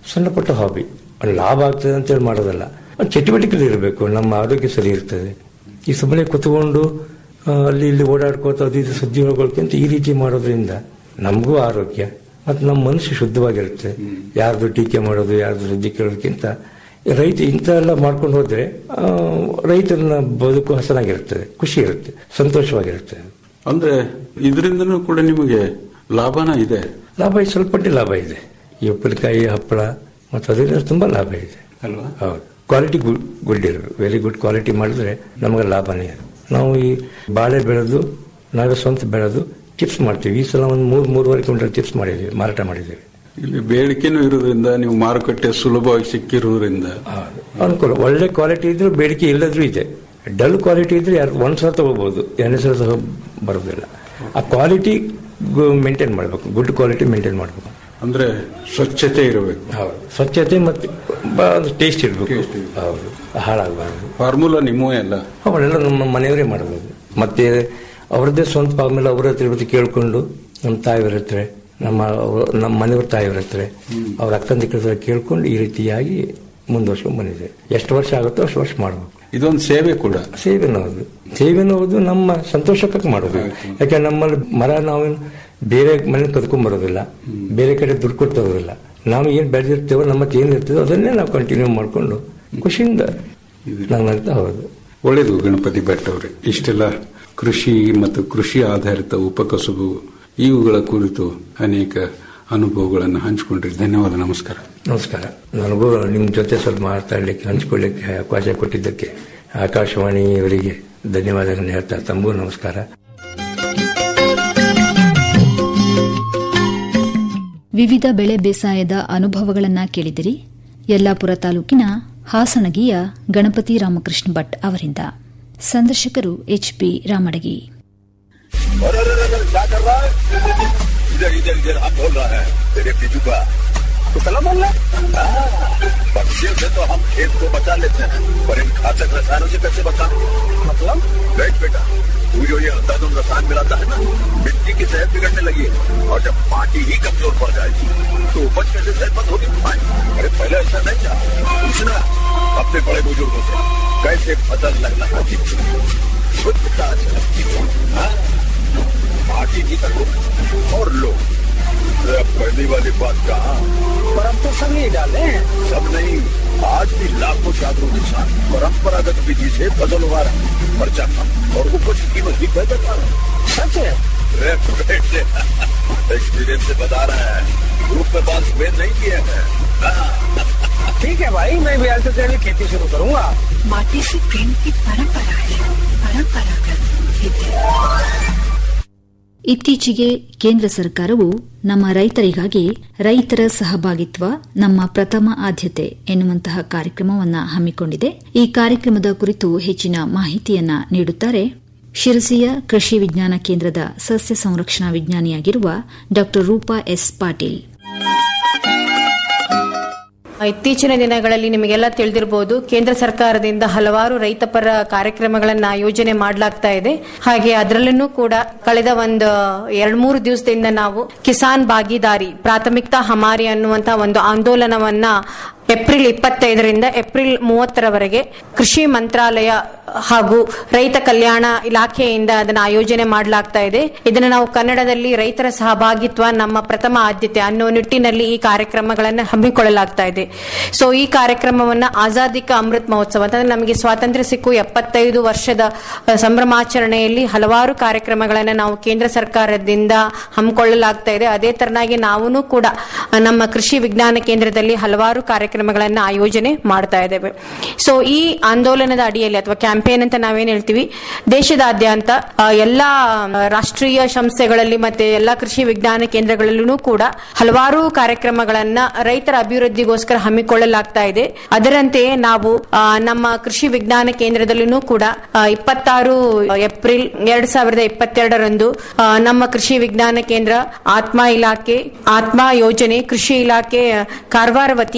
ಸಣ್ಣ ಪುಟ್ಟ ಹಾಬಿ ಲಾಭ ಆಗ್ತದೆ ಅಂತೇಳಿ ಮಾಡೋದಲ್ಲ ಒಂದು ಚಟುವಟಿಕೆ ಇರಬೇಕು ನಮ್ಮ ಆರೋಗ್ಯ ಸರಿ ಇರ್ತದೆ ಈ ಸುಮ್ಮನೆ ಕುತ್ಕೊಂಡು ಆ, ಅಲ್ಲಿ ಇಲ್ಲಿ ಓಡಾಡ್ಕೋತ ಅದು ಇದು ಸುದ್ದಿ ಹೋಗೋಕ್ಕಿಂತ ಈ ರೀತಿ ಮಾಡೋದ್ರಿಂದ ನಮಗೂ ಆರೋಗ್ಯ ಮತ್ತು ನಮ್ಮ ಮನಸ್ಸು ಶುದ್ಧವಾಗಿರುತ್ತೆ ಯಾರ್ದು ಟೀಕೆ ಮಾಡೋದು ಯಾರ್ದು ಸುದ್ದಿ ಕೇಳೋದಕ್ಕಿಂತ ರೈತ ಇಂಥ ಎಲ್ಲ ಮಾಡ್ಕೊಂಡು ಹೋದ್ರೆ ಆ, ರೈತನ ಬದುಕು ಹಸನಾಗಿರ್ತದೆ ಖುಷಿ ಇರುತ್ತೆ ಸಂತೋಷವಾಗಿರುತ್ತೆ ಅಂದ್ರೆ ಇದರಿಂದನೂ ಕೂಡ ನಿಮಗೆ ಲಾಭನ ಇದೆ ಲಾಭ ಇದೆ, ಸ್ವಲ್ಪ ಮಟ್ಟಿಗೆ ಲಾಭ ಇದೆ ಈ ಉಪ್ಪಿನಕಾಯಿ ಹಪ್ಪಳ ಮತ್ತು ಅದರಿಂದ ತುಂಬಾ ಲಾಭ ಇದೆ ಅಲ್ವಾ ಹೌದು ಕ್ವಾಲಿಟಿ ಗುಡ್ ಗುಡ್ ಇರಬೇಕು ವೆರಿ ಗುಡ್ ಕ್ವಾಲಿಟಿ ಮಾಡಿದ್ರೆ ನಮಗೆ ಲಾಭನೇ ಇದೆ ನಾವು ಈ ಬಾಳೆ ಬೆಳೆದು ನಾವೇ ಸ್ವಂತ ಬೆಳೆದು ಚಿಪ್ಸ್ ಮಾಡ್ತೀವಿ ಈ ಸಲ ಒಂದು ಮೂರು ಮೂರುವರೆ ಕ್ವಿಂಟಲ್ ಚಿಪ್ಸ್ ಮಾಡಿದ್ದೀವಿ ಮಾರಾಟ ಮಾಡಿದ್ದೀವಿ ಇಲ್ಲಿ ಬೇಡಿಕೆನೂ ಇರೋದ್ರಿಂದ ನೀವು ಮಾರುಕಟ್ಟೆ ಸುಲಭವಾಗಿ ಸಿಕ್ಕಿರೋದ್ರಿಂದ ಹೌದು. ಅನುಕೂಲ ಒಳ್ಳೆ ಕ್ವಾಲಿಟಿ ಇದ್ರೂ ಬೇಡಿಕೆ ಇಲ್ಲದ್ರೂ ಇದೆ ಡಲ್ ಕ್ವಾಲಿಟಿ ಇದ್ರೆ ಯಾರು ಒಂದ್ ಸಲ ತಗೋಬಹುದು ಎರಡನೇ ಸಲ ತಗೋ ಬರೋದಿಲ್ಲ ಆ ಕ್ವಾಲಿಟಿ ಮೇಂಟೈನ್ ಮಾಡಬೇಕು ಗುಡ್ ಕ್ವಾಲಿಟಿ ಮೇಂಟೈನ್ ಮಾಡಬೇಕು ಅಂದ್ರೆ ಸ್ವಚ್ಛತೆ ಇರಬೇಕು ಹೌದು ಸ್ವಚ್ಛತೆ ಮತ್ತೆ ಟೇಸ್ಟ್ ಇರಬೇಕು Taste ಇರ್ಬೇಕು. ಹೌದು ಹಾಳಾಗಬಾರ್ದು ಫಾರ್ಮುಲಾ ನಿಮ್ಮವೇ ಅಲ್ಲ ಅವಳೆಲ್ಲ ನಮ್ಮ ಮನೆಯವರೇ ಮಾಡೋದು ಮತ್ತೆ ಅವರದ್ದೇ ಸ್ವಂತ ಆಮೇಲೆ ಅವ್ರ ಹತ್ರ ಇವತ್ತು ಕೇಳ್ಕೊಂಡು ನಮ್ಮ ತಾಯಿಯವ್ರ ಹತ್ರ ನಮ್ಮ ಅವ್ರ- ನಮ್ಮ ಮನೆಯವ್ರ ತಾಯಿಯವ್ರ ಹತ್ರ ಅವ್ರ ಅಕ್ಕಂದಿಕ್ಕರ ಹತ್ರ ಕೇಳ್ಕೊಂಡು ಈ ರೀತಿಯಾಗಿ ಮುಂದುವರ್ಸ್ಕೊಂಡು ಬಂದಿದೆ ಎಷ್ಟು ವರ್ಷ ಆಗುತ್ತೋ ಅಷ್ಟು ವರ್ಷ ಮಾಡಬೇಕು ಇದೊಂದು ಸೇವೆ ಕೂಡ ಸೇವೆನೂ ಹೌದು ಸೇವೆನೂ ಹೌದು ನಮ್ಮ ಸಂತೋಷಕ್ಕೆ ಮಾಡೋದು ಯಾಕೆ ನಮ್ಮಲ್ಲಿ ಮರ ನಾವು ಬೇರೆ ಮನೆ ಕದ್ಕೊಂಡ್ ಬರೋದಿಲ್ಲ ಬೇರೆ ಕಡೆ ದುಡ್ಡು ಕೊಟ್ಟು ತರೋದಿಲ್ಲ ನಾವು ಏನ್ ಬೆಳೆದಿರ್ತೇವೋ ನಮ್ಮ ಹತ್ರ ಏನಿರ್ತೇವೋ ಅದನ್ನೇ ನಾವು ಕಂಟಿನ್ಯೂ ಮಾಡ್ಕೊಂಡು ಖುಷಿಯಿಂದ ನಂಗಂತ ಹೌದು ಒಳ್ಳೇದು ಗಣಪತಿ ಭಟ್ ಅವರೇ ಇಷ್ಟೆಲ್ಲ ಕೃಷಿ ಮತ್ತು ಕೃಷಿ ಆಧಾರಿತ ಉಪಕಸುಬು ಇವುಗಳ ಕುರಿತು ಅನೇಕ ಅನುಭವಗಳನ್ನು ಹಂಚಿಕೊಂಡ್ರಿ ಧನ್ಯವಾದ ನಮಸ್ಕಾರ ನಮಸ್ಕಾರ ನನಗೂ ನಿಮ್ಮ ಜೊತೆ ಸ್ವಲ್ಪ ಮಾತಾಡ್ಲಿಕ್ಕೆ ಹಂಚ್ಕೊಳ್ಳಿಕ್ಕೆ ಅವಕಾಶ ಕೊಟ್ಟಿದ್ದಕ್ಕೆ ಆಕಾಶವಾಣಿಯವರಿಗೆ ಧನ್ಯವಾದಗಳನ್ನು ಹೇಳ್ತಾ ತಮಗೂ ನಮಸ್ಕಾರ ವಿವಿಧ ಬೆಳೆ ಬೇಸಾಯದ ಅನುಭವಗಳನ್ನ ಕೇಳಿದಿರಿ ಯಲ್ಲಾಪುರ ತಾಲೂಕಿನ ಹಾಸಣಗಿಯ ಗಣಪತಿ ರಾಮಕೃಷ್ಣ ಭಟ್ ಅವರಿಂದ ಸಂದರ್ಶಕರು ಎಚ್ಪಿ ರಾಮಡಗಿ अरे अरे अरे क्या कर रहा है इधर इधर इधर हम बोल रहा है तेरे बीजू का तो कलम बोल रहा है पक्षियों से तो हम खेत को बचा लेते हैं पर इन घातक रसायनों से कैसे बचा मतलब देख बेटा तू जो ये अंधाधुंध रसायन मिलाता है ना मिट्टी की सेहत बिगड़ने लगी है और जब माटी ही कमजोर पड़ जाएगी तो उपज कैसे सेहतमंद होगी अरे पहले ऐसा नहीं था पूछना अपने बड़े बुजुर्गों से कैसे फसल लगना होती थी शुद्धता झलकती थी हाँ? पार्टी की तक और लो अरे अब पहली वाली बात कहा पर हम तो सब नहीं डाले हैं सब नहीं आज भी लाखों जागरूक किसान परंपरागत विधि से फसल उगा रहे हैं खर्चा कम और उपज की कीमत भी बेहतर पा रहे हैं सच है अरे बेटे एक्सपीरियंस से बता रहे हैं ग्रुप में बात स्पेन नहीं किए हैं हाँ, ठीक है भाई मैं भी आज से तेरी खेती शुरू करूंगा माटी से प्रेम की परंपरा है परंपरागत खेती ಇತ್ತೀಚೆಗೆ ಕೇಂದ್ರ ಸರ್ಕಾರವು ನಮ್ಮ ರೈತರಿಗಾಗಿ ರೈತರ ಸಹಭಾಗಿತ್ವ ನಮ್ಮ ಪ್ರಥಮ ಆದ್ಯತೆ ಎನ್ನುವಂತಹ ಕಾರ್ಯಕ್ರಮವನ್ನು ಹಮ್ಮಿಕೊಂಡಿದೆ ಈ ಕಾರ್ಯಕ್ರಮದ ಕುರಿತು ಹೆಚ್ಚಿನ ಮಾಹಿತಿಯನ್ನ ನೀಡುತ್ತಾರೆ ಶಿರಸಿಯ ಕೃಷಿ ವಿಜ್ಞಾನ ಕೇಂದ್ರದ ಸಸ್ಯ ಸಂರಕ್ಷಣಾ ವಿಜ್ಞಾನಿಯಾಗಿರುವ ಡಾ ರೂಪಾ ಎಸ್ ಪಾಟೀಲ್ ಇತ್ತೀಚಿನ ದಿನಗಳಲ್ಲಿ ನಿಮಗೆಲ್ಲ ತಿಳಿದಿರಬಹುದು ಕೇಂದ್ರ ಸರ್ಕಾರದಿಂದ ಹಲವಾರು ರೈತಪರ ಕಾರ್ಯಕ್ರಮಗಳನ್ನ ಆಯೋಜನೆ ಮಾಡಲಾಗ್ತಾ ಇದೆ ಹಾಗೆ ಅದರಲ್ಲೂ ಕೂಡ ಕಳೆದ ಒಂದು ಎರಡ್ ಮೂರು ದಿವಸದಿಂದ ನಾವು ಕಿಸಾನ್ ಭಾಗಿದಾರಿ ಪ್ರಾಥಮಿಕತಾ ಹಮಾರಿ ಅನ್ನುವಂತಹ ಒಂದು ಆಂದೋಲನವನ್ನ ಏಪ್ರಿಲ್ ಇಪ್ಪತ್ತೈದರಿಂದ ಏಪ್ರಿಲ್ ಮೂವತ್ತರವರೆಗೆ ಕೃಷಿ ಮಂತ್ರಾಲಯ ಹಾಗೂ ರೈತ ಕಲ್ಯಾಣ ಇಲಾಖೆಯಿಂದ ಅದನ್ನು ಆಯೋಜನೆ ಮಾಡಲಾಗ್ತಾ ಇದೆ ಇದನ್ನು ನಾವು ಕನ್ನಡದಲ್ಲಿ ರೈತರ ಸಹಭಾಗಿತ್ವ ನಮ್ಮ ಪ್ರಥಮ ಆದ್ಯತೆ ಅನ್ನೋ ನಿಟ್ಟಿನಲ್ಲಿ ಈ ಕಾರ್ಯಕ್ರಮಗಳನ್ನು ಹಮ್ಮಿಕೊಳ್ಳಲಾಗ್ತಾ ಇದೆ ಸೊ ಈ ಕಾರ್ಯಕ್ರಮವನ್ನ ಆಜಾದಿಕ ಅಮೃತ್ ಮಹೋತ್ಸವ ಅಂತಂದ್ರೆ ನಮಗೆ ಸ್ವಾತಂತ್ರ್ಯ ಸಿಕ್ಕು ಎಪ್ಪತ್ತೈದು ವರ್ಷದ ಅ, ಸಂಭ್ರಮಾಚರಣೆಯಲ್ಲಿ ಹಲವಾರು ಕಾರ್ಯಕ್ರಮಗಳನ್ನು ನಾವು ಕೇಂದ್ರ ಸರ್ಕಾರದಿಂದ ಹಮ್ಮಿಕೊಳ್ಳಲಾಗ್ತಾ ಇದೆ ಅದೇ ತರನಾಗಿ ನಾವು ಕೂಡ ಅ, ನಮ್ಮ ಕೃಷಿ ವಿಜ್ಞಾನ ಕೇಂದ್ರದಲ್ಲಿ ಹಲವಾರು ಕಾರ್ಯಕ್ರಮಗಳನ್ನು ಆಯೋಜನೆ ಮಾಡ್ತಾ ಇದ್ದೇವೆ ಸೊ ಈ ಆಂದೋಲನದ ಅಡಿಯಲ್ಲಿ ಅಥವಾ ಕ್ಯಾಂಪೇನ್ ಅಂತ ನಾವೇನ್ ಹೇಳ್ತೀವಿ ದೇಶದಾದ್ಯಂತ ಆ, ಎಲ್ಲಾ ಆ, ರಾಷ್ಟ್ರೀಯ ಸಂಸ್ಥೆಗಳಲ್ಲಿ ಮತ್ತೆ ಎಲ್ಲಾ ಕೃಷಿ ವಿಜ್ಞಾನ ಕೇಂದ್ರಗಳಲ್ಲೂ ಕೂಡ ಹಲವಾರು ಕಾರ್ಯಕ್ರಮಗಳನ್ನ ರೈತರ ಅಭಿವೃದ್ಧಿಗೋಸ್ಕರ ಹಮ್ಮಿಕೊಳ್ಳಲಾಗ್ತಾ ಇದೆ ಅದರಂತೆಯೇ ನಾವು ಆ, ನಮ್ಮ ಕೃಷಿ ವಿಜ್ಞಾನ ಕೇಂದ್ರದಲ್ಲೂ ಕೂಡ ಆ, ಇಪ್ಪತ್ತಾರು ಏಪ್ರಿಲ್ ಎರಡ್ ಸಾವಿರದ ಇಪ್ಪತ್ತೆರಡರಂದು ಆ, ನಮ್ಮ ಕೃಷಿ ವಿಜ್ಞಾನ ಕೇಂದ್ರ ಆತ್ಮ ಇಲಾಖೆ ಆತ್ಮ ಯೋಜನೆ ಕೃಷಿ ಇಲಾಖೆ ಆ, ಕಾರವಾರ ವತಿಯಿಂದ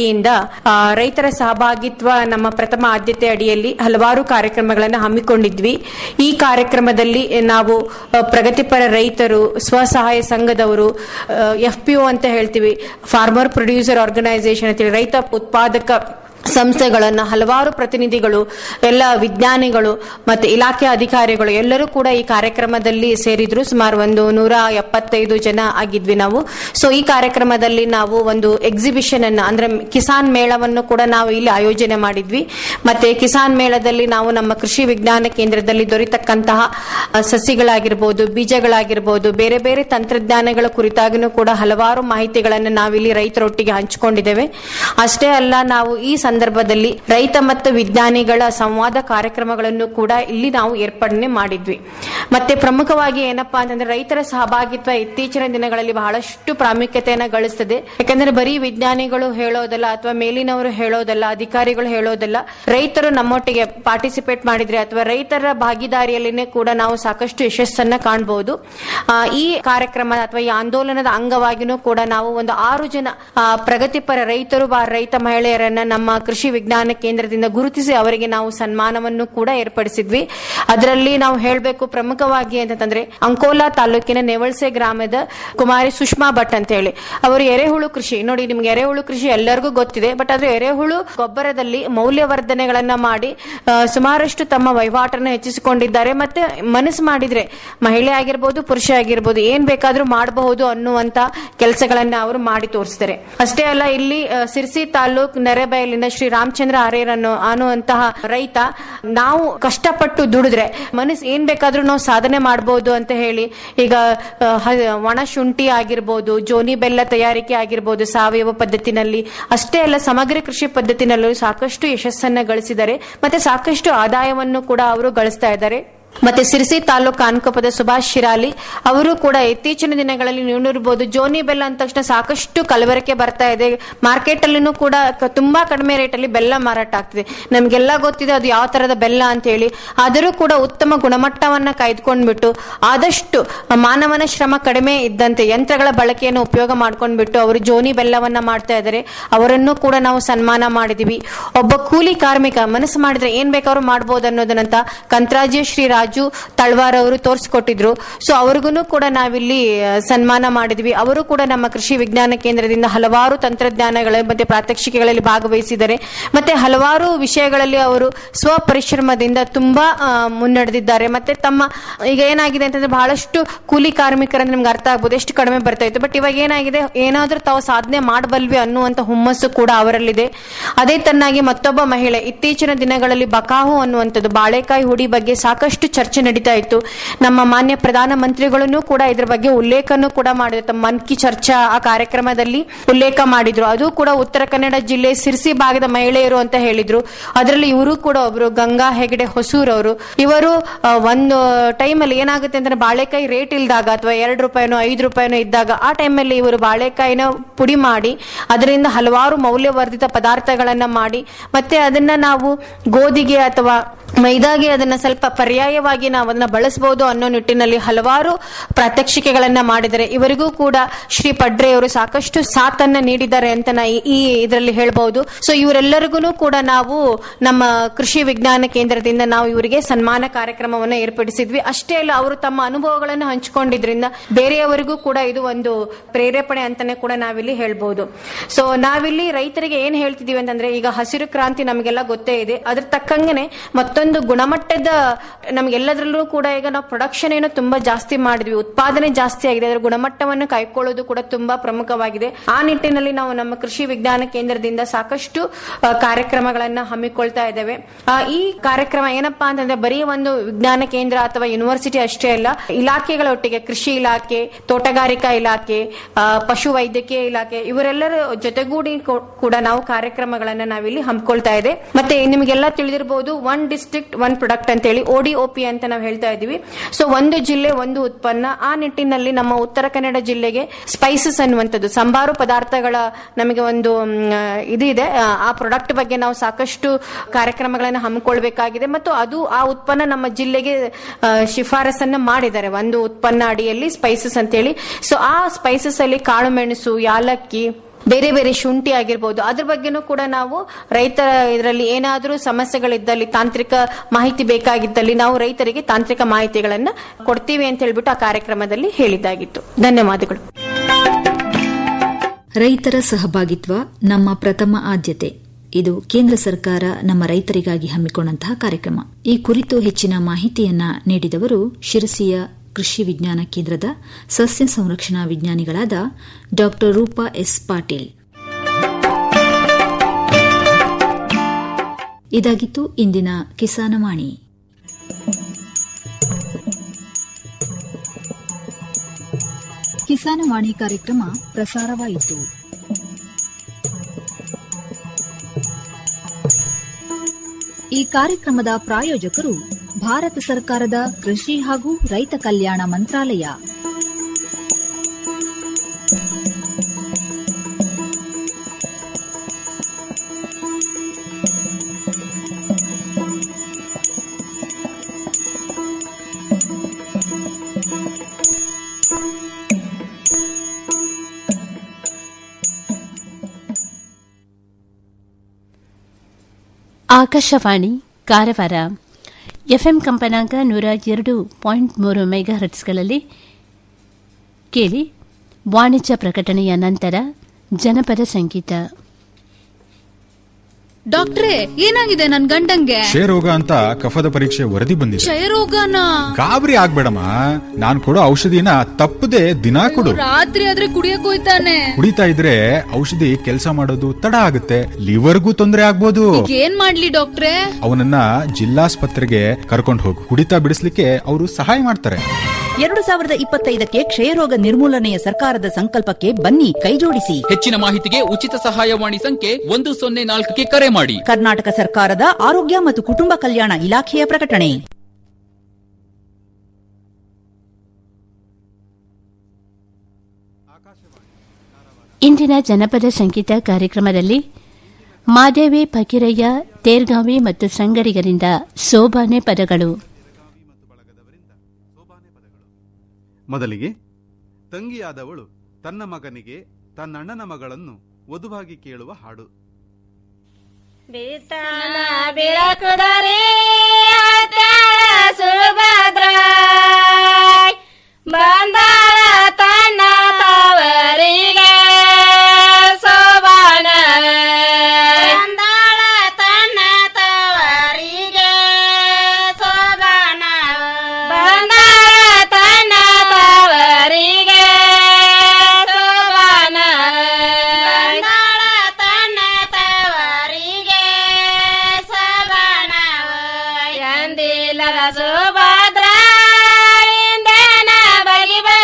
ಆ, ರೈತರ ಸಹಭಾಗಿತ್ವ ನಮ್ಮ ಪ್ರಥಮ ಆದ್ಯತೆ ಅಡಿಯಲ್ಲಿ ಹಲವಾರು ಕಾರ್ಯಕ್ರಮಗಳನ್ನು ಹಮ್ಮಿಕೊಂಡಿದ್ವಿ ಈ ಕಾರ್ಯಕ್ರಮದಲ್ಲಿ ನಾವು ಆ, ಪ್ರಗತಿಪರ ರೈತರು ಸ್ವಸಹಾಯ ಸಂಘದವರು ಎಫ್ ಪಿ ಅಂತ ಹೇಳ್ತೀವಿ ಫಾರ್ಮರ್ ಪ್ರೊಡ್ಯೂಸರ್ ಆರ್ಗನೈಸೇಷನ್ ಅಂತೇಳಿ ರೈತ ಉತ್ಪಾದಕ ಸಂಸ್ಥೆಗಳನ್ನ ಹಲವಾರು ಪ್ರತಿನಿಧಿಗಳು ಎಲ್ಲ ವಿಜ್ಞಾನಿಗಳು ಮತ್ತೆ ಇಲಾಖೆ ಅಧಿಕಾರಿಗಳು ಎಲ್ಲರೂ ಕೂಡ ಈ ಕಾರ್ಯಕ್ರಮದಲ್ಲಿ ಸೇರಿದ್ರು ಸುಮಾರು ಒಂದು ನೂರ ಎಪ್ಪತ್ತೈದು ಜನ ಆಗಿದ್ವಿ ನಾವು ಸೊ ಈ ಕಾರ್ಯಕ್ರಮದಲ್ಲಿ ನಾವು ಒಂದು ಎಕ್ಸಿಬಿಷನ್ ಅನ್ನ ಅಂದ್ರೆ ಕಿಸಾನ್ ಮೇಳವನ್ನು ಕೂಡ ನಾವು ಇಲ್ಲಿ ಆಯೋಜನೆ ಮಾಡಿದ್ವಿ ಮತ್ತೆ ಕಿಸಾನ್ ಮೇಳದಲ್ಲಿ ನಾವು ನಮ್ಮ ಕೃಷಿ ವಿಜ್ಞಾನ ಕೇಂದ್ರದಲ್ಲಿ ದೊರೆತಕ್ಕಂತಹ ಅ, ಸಸಿಗಳಾಗಿರ್ಬೋದು ಬೀಜಗಳಾಗಿರ್ಬೋದು ಬೇರೆ ಬೇರೆ ತಂತ್ರಜ್ಞಾನಗಳ ಕುರಿತಾಗಿನೂ ಕೂಡ ಹಲವಾರು ಮಾಹಿತಿಗಳನ್ನು ನಾವಿಲ್ಲಿ ರೈತರೊಟ್ಟಿಗೆ ಹಂಚಿಕೊಂಡಿದ್ದೇವೆ ಅಷ್ಟೇ ಅಲ್ಲ ನಾವು ಈ ಸಂದರ್ಭದಲ್ಲಿ ರೈತ ಮತ್ತು ವಿಜ್ಞಾನಿಗಳ ಸಂವಾದ ಕಾರ್ಯಕ್ರಮಗಳನ್ನು ಕೂಡ ಇಲ್ಲಿ ನಾವು ಏರ್ಪಡನೆ ಮಾಡಿದ್ವಿ ಮತ್ತೆ ಪ್ರಮುಖವಾಗಿ ಏನಪ್ಪಾ ಅಂತಂದ್ರೆ ರೈತರ ಸಹಭಾಗಿತ್ವ ಇತ್ತೀಚಿನ ದಿನಗಳಲ್ಲಿ ಬಹಳಷ್ಟು ಪ್ರಾಮುಖ್ಯತೆಯನ್ನ ಗಳಿಸ್ತದೆ ಯಾಕಂದ್ರೆ ಬರೀ ವಿಜ್ಞಾನಿಗಳು ಹೇಳೋದಲ್ಲ ಅಥವಾ ಮೇಲಿನವರು ಹೇಳೋದಲ್ಲ ಅಧಿಕಾರಿಗಳು ಹೇಳೋದಲ್ಲ ರೈತರು ನಮ್ಮೊಟ್ಟಿಗೆ ಪಾರ್ಟಿಸಿಪೇಟ್ ಮಾಡಿದ್ರೆ ಅಥವಾ ರೈತರ ಭಾಗಿದಾರಿಯಲ್ಲಿನೇ ಕೂಡ ನಾವು ಸಾಕಷ್ಟು ಯಶಸ್ಸನ್ನ ಕಾಣಬಹುದು ಆ, ಈ ಕಾರ್ಯಕ್ರಮ ಅಥವಾ ಈ ಆಂದೋಲನದ ಅಂಗವಾಗಿನೂ ಕೂಡ ನಾವು ಒಂದು ಆರು ಜನ ಆ, ಪ್ರಗತಿಪರ ರೈತರು ಬಾ ರೈತ ಮಹಿಳೆಯರನ್ನ ನಮ್ಮ ಕೃಷಿ ವಿಜ್ಞಾನ ಕೇಂದ್ರದಿಂದ ಗುರುತಿಸಿ ಅವರಿಗೆ ನಾವು ಸನ್ಮಾನವನ್ನು ಕೂಡ ಏರ್ಪಡಿಸಿದ್ವಿ ಅದರಲ್ಲಿ ನಾವು ಹೇಳಬೇಕು ಪ್ರಮುಖವಾಗಿ ಅಂತಂದ್ರೆ ಅಂಕೋಲಾ ತಾಲೂಕಿನ ನೆವಳ್ಸೆ ಗ್ರಾಮದ ಕುಮಾರಿ ಸುಷ್ಮಾ ಭಟ್ ಅಂತ ಹೇಳಿ ಅವರು ಎರೆಹುಳು ಕೃಷಿ ನೋಡಿ ನಿಮ್ಗೆ ಎರೆಹುಳು ಕೃಷಿ ಎಲ್ಲರಿಗೂ ಗೊತ್ತಿದೆ ಬಟ್ ಆದ್ರೆ ಎರೆಹುಳು ಗೊಬ್ಬರದಲ್ಲಿ ಮೌಲ್ಯವರ್ಧನೆಗಳನ್ನ ಮಾಡಿ ಆ, ಸುಮಾರಷ್ಟು ತಮ್ಮ ವಹಿವಾಟನ್ನು ಹೆಚ್ಚಿಸಿಕೊಂಡಿದ್ದಾರೆ ಮತ್ತೆ ಮನಸ್ಸು ಮಾಡಿದ್ರೆ ಮಹಿಳೆ ಆಗಿರ್ಬೋದು ಪುರುಷ ಆಗಿರ್ಬೋದು ಏನ್ ಬೇಕಾದ್ರೂ ಮಾಡಬಹುದು ಅನ್ನುವಂತ ಕೆಲಸಗಳನ್ನ ಅವರು ಮಾಡಿ ತೋರಿಸ್ತಾರೆ ಅಷ್ಟೇ ಅಲ್ಲ ಇಲ್ಲಿ ಆ, ಸಿರ್ಸಿ ತಾಲೂಕ್ ನೆರೆಬಯಲಿನ ಶ್ರೀ ರಾಮಚಂದ್ರ ಆರೇರ್ ಅನ್ನೋ ಅನ್ನುವಂತಹ ರೈತ ನಾವು ಕಷ್ಟಪಟ್ಟು ದುಡಿದ್ರೆ ಮನಸ್ಸು ಏನ್ ಬೇಕಾದ್ರೂ ನಾವು ಸಾಧನೆ ಮಾಡಬಹುದು ಅಂತ ಹೇಳಿ ಈಗ ಆ, ಹ- ಒಣ ಶುಂಠಿ ಆಗಿರ್ಬೋದು ಜೋನಿ ಬೆಲ್ಲ ತಯಾರಿಕೆ ಆಗಿರ್ಬೋದು ಸಾವಯವ ಪದ್ಧತಿನಲ್ಲಿ ಅಷ್ಟೇ ಅಲ್ಲ ಸಮಗ್ರ ಕೃಷಿ ಪದ್ಧತಿನಲ್ಲೂ ಸಾಕಷ್ಟು ಯಶಸ್ಸನ್ನ ಗಳಿಸಿದ್ದಾರೆ ಮತ್ತೆ ಸಾಕಷ್ಟು ಆದಾಯವನ್ನು ಕೂಡ ಅವರು ಗಳಿಸ್ತಾ ಇದ್ದಾರೆ ಮತ್ತೆ ಸಿರ್ಸಿ ತಾಲೂಕು ಕಾನ್ಕೊಪ್ಪದ ಸುಭಾಷ್ ಶಿರಾಲಿ ಅವರು ಕೂಡ ಇತ್ತೀಚಿನ ದಿನಗಳಲ್ಲಿ ನೀವು ನೋಡಿರ್ಬೋದು ಜೋನಿ ಬೆಲ್ಲ ಅಂದ ತಕ್ಷಣ ಸಾಕಷ್ಟು ಕಲಬೆರಕೆ ಬರ್ತಾ ಇದೆ ಮಾರ್ಕೆಟ್ ಅಲ್ಲಿನೂ ಕೂಡ ಕ- ತುಂಬಾ ಕಡಿಮೆ ರೇಟ್ ಅಲ್ಲಿ ಬೆಲ್ಲ ಮಾರಾಟ ಆಗ್ತಿದೆ ನಮ್ಗೆಲ್ಲ ಗೊತ್ತಿದೆ ಅದು ಯಾವ ತರದ ಬೆಲ್ಲ ಅಂತ ಹೇಳಿ ಆದರೂ ಕೂಡ ಉತ್ತಮ ಗುಣಮಟ್ಟವನ್ನ ಕಾಯ್ದುಕೊಂಡ್ಬಿಟ್ಟು ಆದಷ್ಟು ಮಾನವನ ಶ್ರಮ ಕಡಿಮೆ ಇದ್ದಂತೆ ಯಂತ್ರಗಳ ಬಳಕೆಯನ್ನು ಉಪಯೋಗ ಮಾಡ್ಕೊಂಡ್ಬಿಟ್ಟು ಅವರು ಜೋನಿ ಬೆಲ್ಲವನ್ನ ಮಾಡ್ತಾ ಇದ್ದಾರೆ ಅವರನ್ನು ಕೂಡ ನಾವು ಸನ್ಮಾನ ಮಾಡಿದೀವಿ ಒಬ್ಬ ಕೂಲಿ ಕಾರ್ಮಿಕ ಮನಸ್ಸು ಮಾಡಿದ್ರೆ ಏನ್ ಬೇಕಾದ್ರೂ ಮಾಡ್ಬೋದು ಅನ್ನೋದನ್ನಂತ ಕಂತ್ರಾಜ್ಯ ಶ್ರೀ ರಾಜು ತಳ್ವಾರ್ ಅವರು ತೋರಿಸ್ಕೊಟ್ಟಿದ್ರು ಸೊ ಅವ್ರಿಗೂ ಕೂಡ ನಾವಿಲ್ಲಿ ಆ, ಸನ್ಮಾನ ಮಾಡಿದ್ವಿ ಅವರು ಕೂಡ ನಮ್ಮ ಕೃಷಿ ವಿಜ್ಞಾನ ಕೇಂದ್ರದಿಂದ ಹಲವಾರು ತಂತ್ರಜ್ಞಾನಗಳ ಮತ್ತೆ ಪ್ರಾತ್ಯಕ್ಷಿಕೆಗಳಲ್ಲಿ ಭಾಗವಹಿಸಿದ್ದಾರೆ ಮತ್ತೆ ಹಲವಾರು ವಿಷಯಗಳಲ್ಲಿ ಅವರು ಸ್ವಪರಿಶ್ರಮದಿಂದ ತುಂಬಾ ಆ, ಮುನ್ನಡೆದಿದ್ದಾರೆ ಮತ್ತೆ ತಮ್ಮ ಈಗ ಏನಾಗಿದೆ ಅಂತಂದ್ರೆ ಬಹಳಷ್ಟು ಕೂಲಿ ಕಾರ್ಮಿಕರಂದ್ರೆ ನಿಮ್ಗೆ ಅರ್ಥ ಆಗ್ಬೋದು ಎಷ್ಟು ಕಡಿಮೆ ಬರ್ತಾ ಇತ್ತು ಬಟ್ ಇವಾಗ ಏನಾಗಿದೆ ಏನಾದ್ರೂ ತಾವು ಸಾಧನೆ ಮಾಡಬಲ್ವಿ ಅನ್ನುವಂತ ಹುಮ್ಮಸ್ಸು ಕೂಡ ಅವರಲ್ಲಿದೆ ಅದೇ ತನ್ನಾಗಿ ಮತ್ತೊಬ್ಬ ಮಹಿಳೆ ಇತ್ತೀಚಿನ ದಿನಗಳಲ್ಲಿ ಬಕಾಹು ಅನ್ನುವಂಥದ್ದು ಬಾಳೆಕಾಯಿ ಹುಡಿ ಬಗ್ಗೆ ಸಾಕಷ್ಟು ಚರ್ಚೆ ನಡೀತಾ ಇತ್ತು ನಮ್ಮ ಮಾನ್ಯ ಪ್ರಧಾನ ಮಂತ್ರಿಗಳನ್ನು ಕೂಡ ಇದ್ರ ಬಗ್ಗೆ ಉಲ್ಲೇಖನೂ ಕೂಡ ಮಾಡಿದ್ರು ತಮ್ಮ ಮನ್ ಕಿ ಚರ್ಚಾ ಆ ಕಾರ್ಯಕ್ರಮದಲ್ಲಿ ಉಲ್ಲೇಖ ಮಾಡಿದ್ರು ಅದು ಕೂಡ ಉತ್ತರ ಕನ್ನಡ ಜಿಲ್ಲೆ ಸಿರ್ಸಿ ಭಾಗದ ಮಹಿಳೆಯರು ಅಂತ ಹೇಳಿದ್ರು ಅದರಲ್ಲಿ ಇವರು ಕೂಡ ಒಬ್ರು ಗಂಗಾ ಹೆಗಡೆ ಹೊಸೂರ್ ಅವರು ಇವರು ಆ, ಒಂದು ಟೈಮಲ್ಲಿ ಏನಾಗುತ್ತೆ ಅಂತಂದ್ರೆ ಬಾಳೆಕಾಯಿ ರೇಟ್ ಇಲ್ದಾಗ ಅಥವಾ ಎರಡು ರೂಪಾಯಿನೋ ಐದು ರೂಪಾಯಿನೋ ಇದ್ದಾಗ ಆ ಟೈಮಲ್ಲಿ ಇವರು ಬಾಳೆಕಾಯಿನ ಪುಡಿ ಮಾಡಿ ಅದರಿಂದ ಹಲವಾರು ಮೌಲ್ಯವರ್ಧಿತ ಪದಾರ್ಥಗಳನ್ನ ಮಾಡಿ ಮತ್ತೆ ಅದನ್ನ ನಾವು ಗೋಧಿಗೆ ಅಥವಾ ಮೈದಾಗೆ ಅದನ್ನ ಸ್ವಲ್ಪ ಪರ್ಯಾಯವಾಗಿ ನಾವು ಅದನ್ನ ಬಳಸಬಹುದು ಅನ್ನೋ ನಿಟ್ಟಿನಲ್ಲಿ ಹಲವಾರು ಪ್ರಾತ್ಯಕ್ಷಿಕೆಗಳನ್ನ ಮಾಡಿದರೆ ಇವರಿಗೂ ಕೂಡ ಶ್ರೀ ಪಡ್ರೆಯವರು ಸಾಕಷ್ಟು ಸಾಥನ್ನ ನೀಡಿದ್ದಾರೆ ಅಂತ ನಾ ಈ- ಈ ಇದರಲ್ಲಿ ಹೇಳ್ಬಹುದು ಸೊ ಇವರೆಲ್ಲರಿಗೂ ಕೂಡ ನಾವು ನಮ್ಮ ಕೃಷಿ ವಿಜ್ಞಾನ ಕೇಂದ್ರದಿಂದ ನಾವು ಇವರಿಗೆ ಸನ್ಮಾನ ಕಾರ್ಯಕ್ರಮವನ್ನು ಏರ್ಪಡಿಸಿದ್ವಿ ಅಷ್ಟೇ ಅಲ್ಲ ಅವರು ತಮ್ಮ ಅನುಭವಗಳನ್ನು ಹಂಚಿಕೊಂಡಿದ್ರಿಂದ ಬೇರೆಯವರಿಗೂ ಕೂಡ ಇದು ಒಂದು ಪ್ರೇರೇಪಣೆ ಅಂತಾನೆ ಕೂಡ ನಾವಿಲ್ಲಿ ಹೇಳ್ಬಹುದು ಸೊ ನಾವಿಲ್ಲಿ ರೈತರಿಗೆ ಏನ್ ಹೇಳ್ತಿದೀವಿ ಅಂತಂದ್ರೆ ಈಗ ಹಸಿರು ಕ್ರಾಂತಿ ನಮಗೆಲ್ಲ ಗೊತ್ತೇ ಇದೆ ಅದ್ರ ತಕ್ಕಂಗೆನೆ ಮತ್ತೊಂದು ಗುಣಮಟ್ಟದ ನಮ್ಗೆಲ್ಲದ್ರಲ್ಲೂ ಕೂಡ ಈಗ ನಾವು ಪ್ರೊಡಕ್ಷನ್ ಏನೋ ತುಂಬಾ ಜಾಸ್ತಿ ಮಾಡಿದ್ವಿ ಉತ್ಪಾದನೆ ಜಾಸ್ತಿ ಆಗಿದೆ ಅದರ ಗುಣಮಟ್ಟವನ್ನು ಕಾಯ್ಕೊಳ್ಳೋದು ಕೂಡ ತುಂಬಾ ಪ್ರಮುಖವಾಗಿದೆ ಆ ನಿಟ್ಟಿನಲ್ಲಿ ನಾವು ನಮ್ಮ ಕೃಷಿ ವಿಜ್ಞಾನ ಕೇಂದ್ರದಿಂದ ಸಾಕಷ್ಟು ಆ, ಕಾರ್ಯಕ್ರಮಗಳನ್ನ ಹಮ್ಮಿಕೊಳ್ತಾ ಇದ್ದೇವೆ ಆ, ಈ ಕಾರ್ಯಕ್ರಮ ಏನಪ್ಪಾ ಅಂತಂದ್ರೆ ಬರೀ ಒಂದು ವಿಜ್ಞಾನ ಕೇಂದ್ರ ಅಥವಾ ಯೂನಿವರ್ಸಿಟಿ ಅಷ್ಟೇ ಅಲ್ಲ ಇಲಾಖೆಗಳ ಒಟ್ಟಿಗೆ ಕೃಷಿ ಇಲಾಖೆ ತೋಟಗಾರಿಕಾ ಇಲಾಖೆ ಆ, ಪಶು ವೈದ್ಯಕೀಯ ಇಲಾಖೆ ಇವರೆಲ್ಲರ ಜೊತೆಗೂಡಿ ಕೂ- ಕೂಡ ನಾವು ಕಾರ್ಯಕ್ರಮಗಳನ್ನ ನಾವಿಲ್ಲಿ ಹಮ್ಮಿಕೊಳ್ತಾ ಇದೆ ಮತ್ತೆ ನಿಮಗೆಲ್ಲ ತಿಳಿದಿರಬಹುದು ಒನ್ ಡಿಸ್ಟ್ರಿಕ್ಟ್ ಒನ್ ಪ್ರಾಡಕ್ಟ್ ಅಂತ ಹೇಳಿ ಓಡಿಒಪಿ ಅಂತ ನಾವು ಹೇಳ್ತಾ ಇದೀವಿ ಸೊ ಒಂದು ಜಿಲ್ಲೆ ಒಂದು ಉತ್ಪನ್ನ ಆ ನಿಟ್ಟಿನಲ್ಲಿ ನಮ್ಮ ಉತ್ತರ ಕನ್ನಡ ಜಿಲ್ಲೆಗೆ ಸ್ಪೈಸಸ್ ಅನ್ನುವಂಥದ್ದು ಸಂಬಾರು ಪದಾರ್ಥಗಳ ನಮಗೆ ಒಂದು ಮ್, ಇದು ಇದೆ ಆ, ಆ ಪ್ರಾಡಕ್ಟ್ ಬಗ್ಗೆ ನಾವು ಸಾಕಷ್ಟು ಕಾರ್ಯಕ್ರಮಗಳನ್ನು ಹಮ್ಮಿಕೊಳ್ಬೇಕಾಗಿದೆ ಮತ್ತು ಅದು ಆ ಉತ್ಪನ್ನ ನಮ್ಮ ಜಿಲ್ಲೆಗೆ ಆ, ಶಿಫಾರಸನ್ನ ಮಾಡಿದ್ದಾರೆ ಒಂದು ಉತ್ಪನ್ನ ಅಡಿಯಲ್ಲಿ ಸ್ಪೈಸಸ್ ಅಂತೇಳಿ ಸೊ ಆ ಸ್ಪೈಸಸ್ ಅಲ್ಲಿ ಕಾಳು ಮೆಣಸು ಯಾಲಕ್ಕಿ ಬೇರೆ ಬೇರೆ ಶುಂಠಿ ಆಗಿರ್ಬೋದು ಅದ್ರ ಬಗ್ಗೆನೂ ಕೂಡ ನಾವು ರೈತರ ಇದರಲ್ಲಿ ಏನಾದರೂ ಸಮಸ್ಯೆಗಳಿದ್ದಲ್ಲಿ ತಾಂತ್ರಿಕ ಮಾಹಿತಿ ಬೇಕಾಗಿದ್ದಲ್ಲಿ ನಾವು ರೈತರಿಗೆ ತಾಂತ್ರಿಕ ಮಾಹಿತಿಗಳನ್ನ ಕೊಡ್ತೀವಿ ಅಂತ ಹೇಳ್ಬಿಟ್ಟು ಆ ಕಾರ್ಯಕ್ರಮದಲ್ಲಿ ಹೇಳಿದ್ದಾಗಿತ್ತು ಧನ್ಯವಾದಗಳು ರೈತರ ಸಹಭಾಗಿತ್ವ ನಮ್ಮ ಪ್ರಥಮ ಆದ್ಯತೆ ಇದು ಕೇಂದ್ರ ಸರ್ಕಾರ ನಮ್ಮ ರೈತರಿಗಾಗಿ ಹಮ್ಮಿಕೊಂಡಂತಹ ಕಾರ್ಯಕ್ರಮ ಈ ಕುರಿತು ಹೆಚ್ಚಿನ ಮಾಹಿತಿಯನ್ನ ನೀಡಿದವರು ಶಿರಸಿಯ ಕೃಷಿ ವಿಜ್ಞಾನ ಕೇಂದ್ರದ ಸಸ್ಯ ಸಂರಕ್ಷಣಾ ವಿಜ್ಞಾನಿಗಳಾದ ಡಾ ರೂಪಾ ಎಸ್ ಪಾಟೀಲ್ ಇದಾಗಿತ್ತು ಇಂದಿನ ಕಿಸಾನವಾಣಿ ಕಿಸಾನವಾಣಿ ಕಾರ್ಯಕ್ರಮ ಪ್ರಸಾರವಾಯಿತು ಈ ಕಾರ್ಯಕ್ರಮದ ಪ್ರಾಯೋಜಕರು ಭಾರತ ಸರ್ಕಾರದ ಕೃಷಿ ಹಾಗೂ ರೈತ ಕಲ್ಯಾಣ ಮಂತ್ರಾಲಯ ಆಕಾಶವಾಣಿ ಕಾರವಾರ ಎಫ್ಎಂ ಕಂಪನಾಂಕ ನೂರ ಎರಡು ಪಾಯಿಂಟ್ ಮೂರು ಮೆಗಾ ಹರ್ಟ್ಸ್ಗಳಲ್ಲಿ ಕೇಳಿ ವಾಣಿಜ್ಯ ಪ್ರಕಟಣೆಯ ನಂತರ ಜನಪದ ಸಂಗೀತ ಡಾಕ್ಟ್ರೇ ಏನಾಗಿದೆ ನನ್ ಗಂಡಂಗೆ ಕ್ಷಯರೋಗ ಅಂತ ಕಫದ ಪರೀಕ್ಷೆ ವರದಿ ಬಂದಿದೆ ಕ್ಷಯರೋಗನ ಗಾಬರಿ ಆಗ್ಬೇಡಮ್ಮ ನಾನ್ ಕೊಡೋ ಔಷಧಿನ ತಪ್ಪದೆ ದಿನಾ ಕೊಡು ರಾತ್ರಿ ಆದ್ರೆ ಕುಡಿಯಕ್ ಹೋಯ್ತಾನೆ ಕುಡಿತಾ ಇದ್ರೆ ಔಷಧಿ ಕೆಲಸ ಮಾಡೋದು ತಡ ಆಗುತ್ತೆ ಲಿವರ್ಗೂ ತೊಂದರೆ ಆಗ್ಬೋದು ಈಗ ಏನ್ ಮಾಡ್ಲಿ ಡಾಕ್ಟ್ರೇ ಅವನನ್ನ ಜಿಲ್ಲಾಸ್ಪತ್ರೆಗೆ ಕರ್ಕೊಂಡು ಹೋಗು ಕುಡಿತಾ ಬಿಡಿಸ್ಲಿಕ್ಕೆ ಅವರು ಸಹಾಯ ಮಾಡ್ತಾರೆ ಎರಡು ಸಾವಿರದ ಇಪ್ಪತ್ತೈದಕ್ಕೆ ಕ್ಷಯರೋಗ ನಿರ್ಮೂಲನೆಯ ಸರ್ಕಾರದ ಸಂಕಲ್ಪಕ್ಕೆ ಬನ್ನಿ ಕೈಜೋಡಿಸಿ ಹೆಚ್ಚಿನ ಮಾಹಿತಿಗೆ ಉಚಿತ ಸಹಾಯವಾಣಿ ಸಂಖ್ಯೆ ಒಂದು ಸೊನ್ನೆ ನಾಲ್ಕಕ್ಕೆ ಕರೆ ಮಾಡಿ ಕರ್ನಾಟಕ ಸರ್ಕಾರದ ಆರೋಗ್ಯ ಮತ್ತು ಕುಟುಂಬ ಕಲ್ಯಾಣ ಇಲಾಖೆಯ ಪ್ರಕಟಣೆ ಇಂದಿನ ಜನಪದ ಸಂಗೀತ ಕಾರ್ಯಕ್ರಮದಲ್ಲಿ ಮಾದೇವಿ ಫಕೀರಯ್ಯ ತೇರ್ಗಾವಿ ಮತ್ತು ಸಂಗಡಿಗರಿಂದ ಸೋಬಾನೆ ಪದಗಳು ಮೊದಲಿಗೆ ತಂಗಿಯಾದವಳು ತನ್ನ ಮಗನಿಗೆ ತನ್ನಣ್ಣನ ಮಗಳನ್ನು ವಧುವಾಗಿ ಕೇಳುವ ಹಾಡು ಬಿತ್ತನ ಬಿಳಕುದರೆ ಸುಭದ್ರ ಬಂದಾಳ ತನ್ನ ತವರಿಗೆ ಸೋಬಾನ ಬಂದಾಳ ತನ್ನ ತವರಿಗೆ ಸೋಬಾನ ಬಂದಾಳ ತನ್ನ ತವರಿಗೆ ಸೋಬಾನ ಬಂದಾಳ ತನ್ನ ತವರಿಗೆ ಸಬಾನ ಎಂದಿಲ್ಲದ ಸುಭದ್ರ ಇಂದನ ಬಗೆ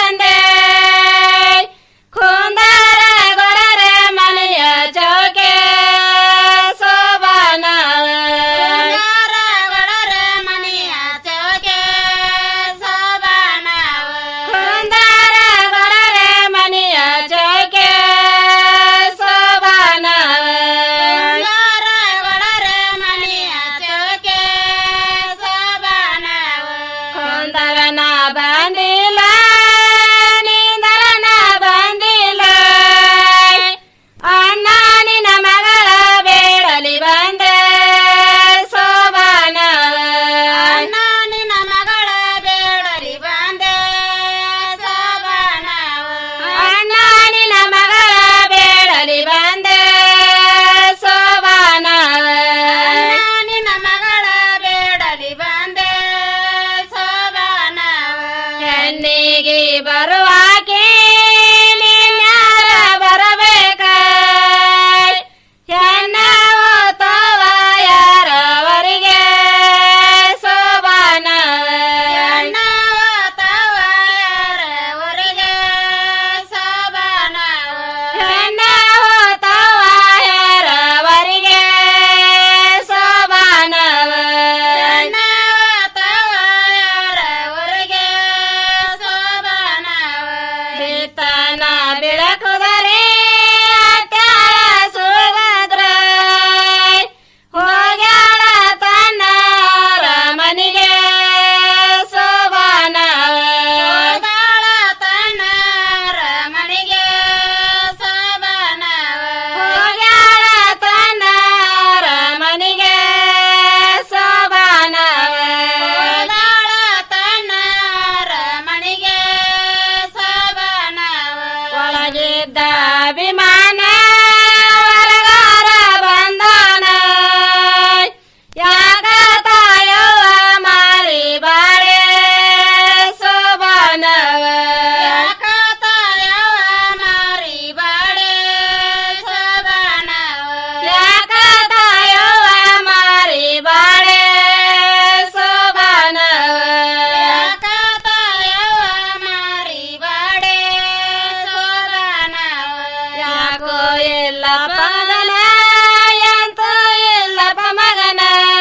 ಇಲ್ಲಪ್ಪ ಮಗನ ಎಂತೂ ಇಲ್ಲಪ್ಪ ಮಗನ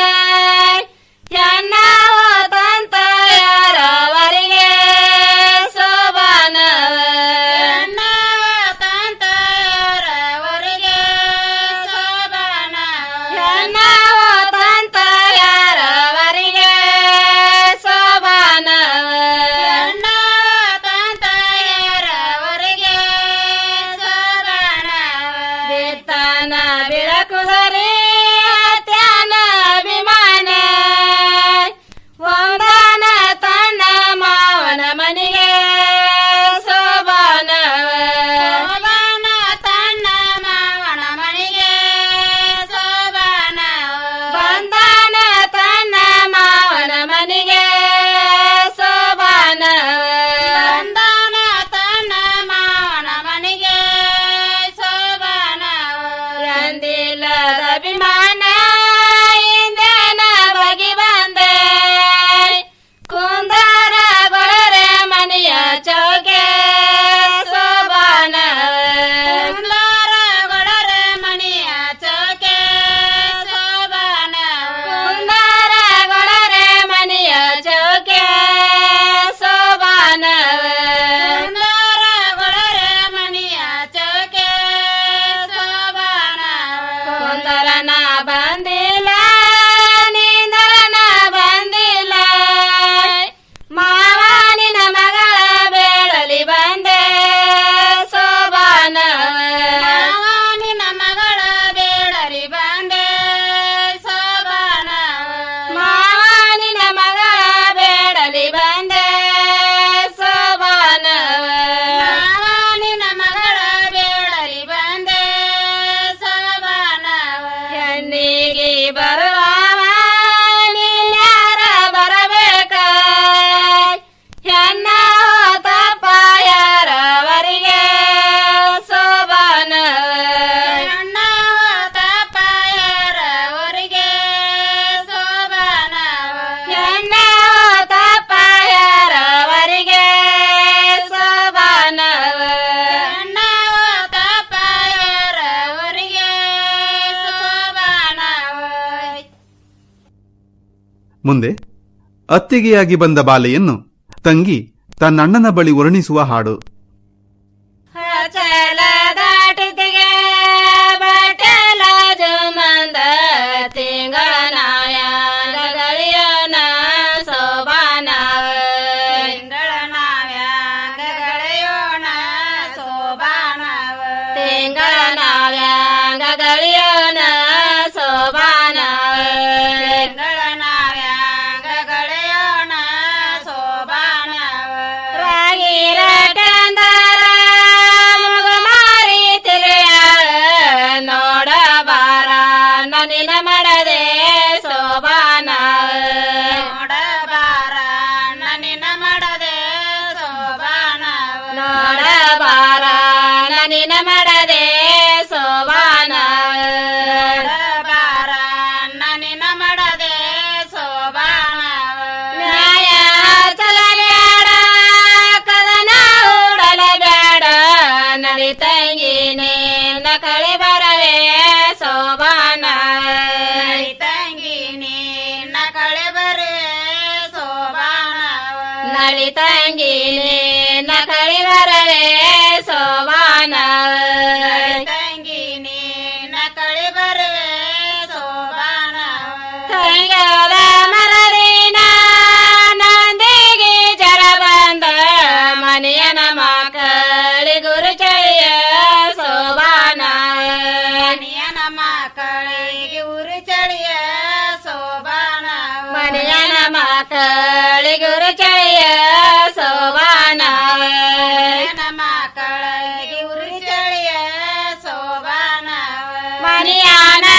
ಎನ್ನ ಹೋದಂತ ಯಾರವರಿಗೆ ಸೋಬಾನ ಎನ್ನ ಹೋದಂತ ಯಾರವರಿಗೆ ಸೋಬಾನ ಎನ್ನ ಹೋದಂತ ಯಾರವರಿಗೆ ಸೋಬಾನ ಎನ್ನ ಹೋದಂತ ಯಾರವರಿಗೆ ಸೋಬಾನ ಬಿತ್ತಾನ ಬೆಳಕುದರೆ ತ್ಯಾನ ಅಭಿಮಾನ ಒಂದಾನ ತನ್ನ ಮಾವನ ಮನೆಗೆ ಸೋಬಾನ ಸೋಬಾನ ತನ್ನ ಮಾವನ ಮನೆಗೆ ಸೋಬಾನ ಬಂದಾನ ತನ್ನ ಮಾವನ ಮನೆಗೆ ಸೋಬಾನ ಬಂದಾನ ತನ್ನ ಮಾವನ ಮನೆಗೆ ಸೋಬಾನ ಎಂದಿಲ್ಲದ ಅಭಿಮಾನ ಇಂದೇನ ಬಗಿ ಬಂದೆ ಕುಂದಾರ ಗೊಳರೆ ಮನೆಯ ಚೌಕೆ ಸೋಬಾನ ಕುಂದಾರ ಗೊಳರೆ ಮನೆಯ ಚೌಕೆ ಸೋಬಾನ ಕುಂದಾರ ಗೊಳರೆ ಮನೆಯ ಚೌಕೆ ಸೋಬಾನ ಕುಂದಾರ ಗೊಳರೆ ಮನೆಯ ಚೌಕೆ ಸೋಬಾನ ಕುಂದರನ ಬಂದಿಲ್ಲ ನೀಂದರನ ಬಂದಿಲ್ಲ ಮಾವನಿನ ಮಗಳ ಬೇಡಲಿ ಬಂದೆ ಸೋಬಾನ ಮಾವನಿನ ಮಗಳ ಬೇಡಲಿ ಬಂದೆ ಸೋಬಾನ ಮಾವನಿನ ಮಗಳ ಬೇಡಲಿ ಬಂದೆ ಸೋಬಾನ ಮಾವನಿನ ಮಗಳ ಬೇಡಲಿ ಬಂದೆ ಸೋಬಾನ ಹೆಣ್ಣಿಗೆ ಬರುವವ ನೀನ್ಯಾರ ಬರಬೇಕ ಹೆಣ್ಣ ಹೋತಪ್ಪ ಯಾರವರಿಗೆ ಸೋಬಾನ ಹೆಣ್ಣ ಹೋತಪ್ಪ ಯಾರವರಿಗೆ ಸೋಬಾನ ಹೆಣ್ಣ ಹೋತಪ್ಪ ಯಾರವರಿಗೆ ಸೋಬಾನ ಹೆಣ್ಣ ಹೋತಪ್ಪ ಯಾರವರಿಗೆ ಸೋಬಾನ ಮುಂದೆ ಅತ್ತಿಗೆಯಾಗಿ ಬಂದ ಬಾಲೆಯನ್ನು ತಂಗಿ ತನ್ನಣ್ಣನ ಬಳಿ ವರ್ಣಿಸುವ ಹಾಡು ಚಲ ದಾಟಿತಿಗೆ ಬಟಲ ಜುಮಂದ ತಿಂಗಳ ನಾವ್ಯಾಂಗ ಗಳಿಯೋಣ ಸೋಬಾನ ತಿಂಗಳ ನಾವ್ಯಾಂಗ ಗಳಿಯೋಣ ಸೋಬಾನ ತಿಂಗಳ ನಾವ್ಯಾಂಗ ಗಳಿಯೋಣ ಸೋಬಾನ ತಿಂಗಳ ನಾವ್ಯಾಂಗ ಗಳಿಯೋಣ ಸೋಬಾನ ರಾಗಿ ರಟಂದರ ಮುಗುಮಾರಿ ತಿರುಯಾಳ ನೋಡಬಾರ ನನಿನ ಮಾಡದೆ ಸೋಬಾನ ನೋಡಬಾರ ನನಿನ ಮಾಡದೆ ಸೋಬಾನ ನೋಡಬಾರ ನನಿನ ಮಾಡದೆ ಸೋಬಾನ ನೋಡಬಾರ ನನಿನ ಮಾಡದೆ ಸೋಬಾನ ನ್ಯಾಯ ಚಲಬೇಡ ಕದನ ಉಡಲಬೇಡ ನಡಿ ತಂಗಿನೇ ನಕಳಿ ಬರವೇ ಸೋಬಾನ ನಡಿ ತಂಗಿನೇ ನಕಳಿ ಬರವೇ ಸೋಬಾನ ನಡಿ ತಂಗಿನೇ ನಕಳಿ ಬರವೇ ಸೋಬಾನ ತಂಗಿನೇ ನಕಳಿ ಬರವೇ ಸೋಬಾನ ತಂಗದ ಮರದಿನ ನಂದಿಗೆ ಜರ ಬಂದ ಮನೆಯನ ಮಕ್ಕಳಿ ಗುರು ಚಳಿಯ ಸೋಬಾನ ಮನೆಯನ ಮಕ್ಕಳಿಗೆ ಉರು ಚಳಿಯ ಸೋಬಾನ ಮನೆಯನ ಮಕ್ಕಳಿ ಗುರು ಚಳಿಯ ಸೋಬಾನ ಮಕ್ಕಳಿಗೆ ಉರು ಚಳಿಯ ಸೋಬಾನ ಮನೆಯಾನ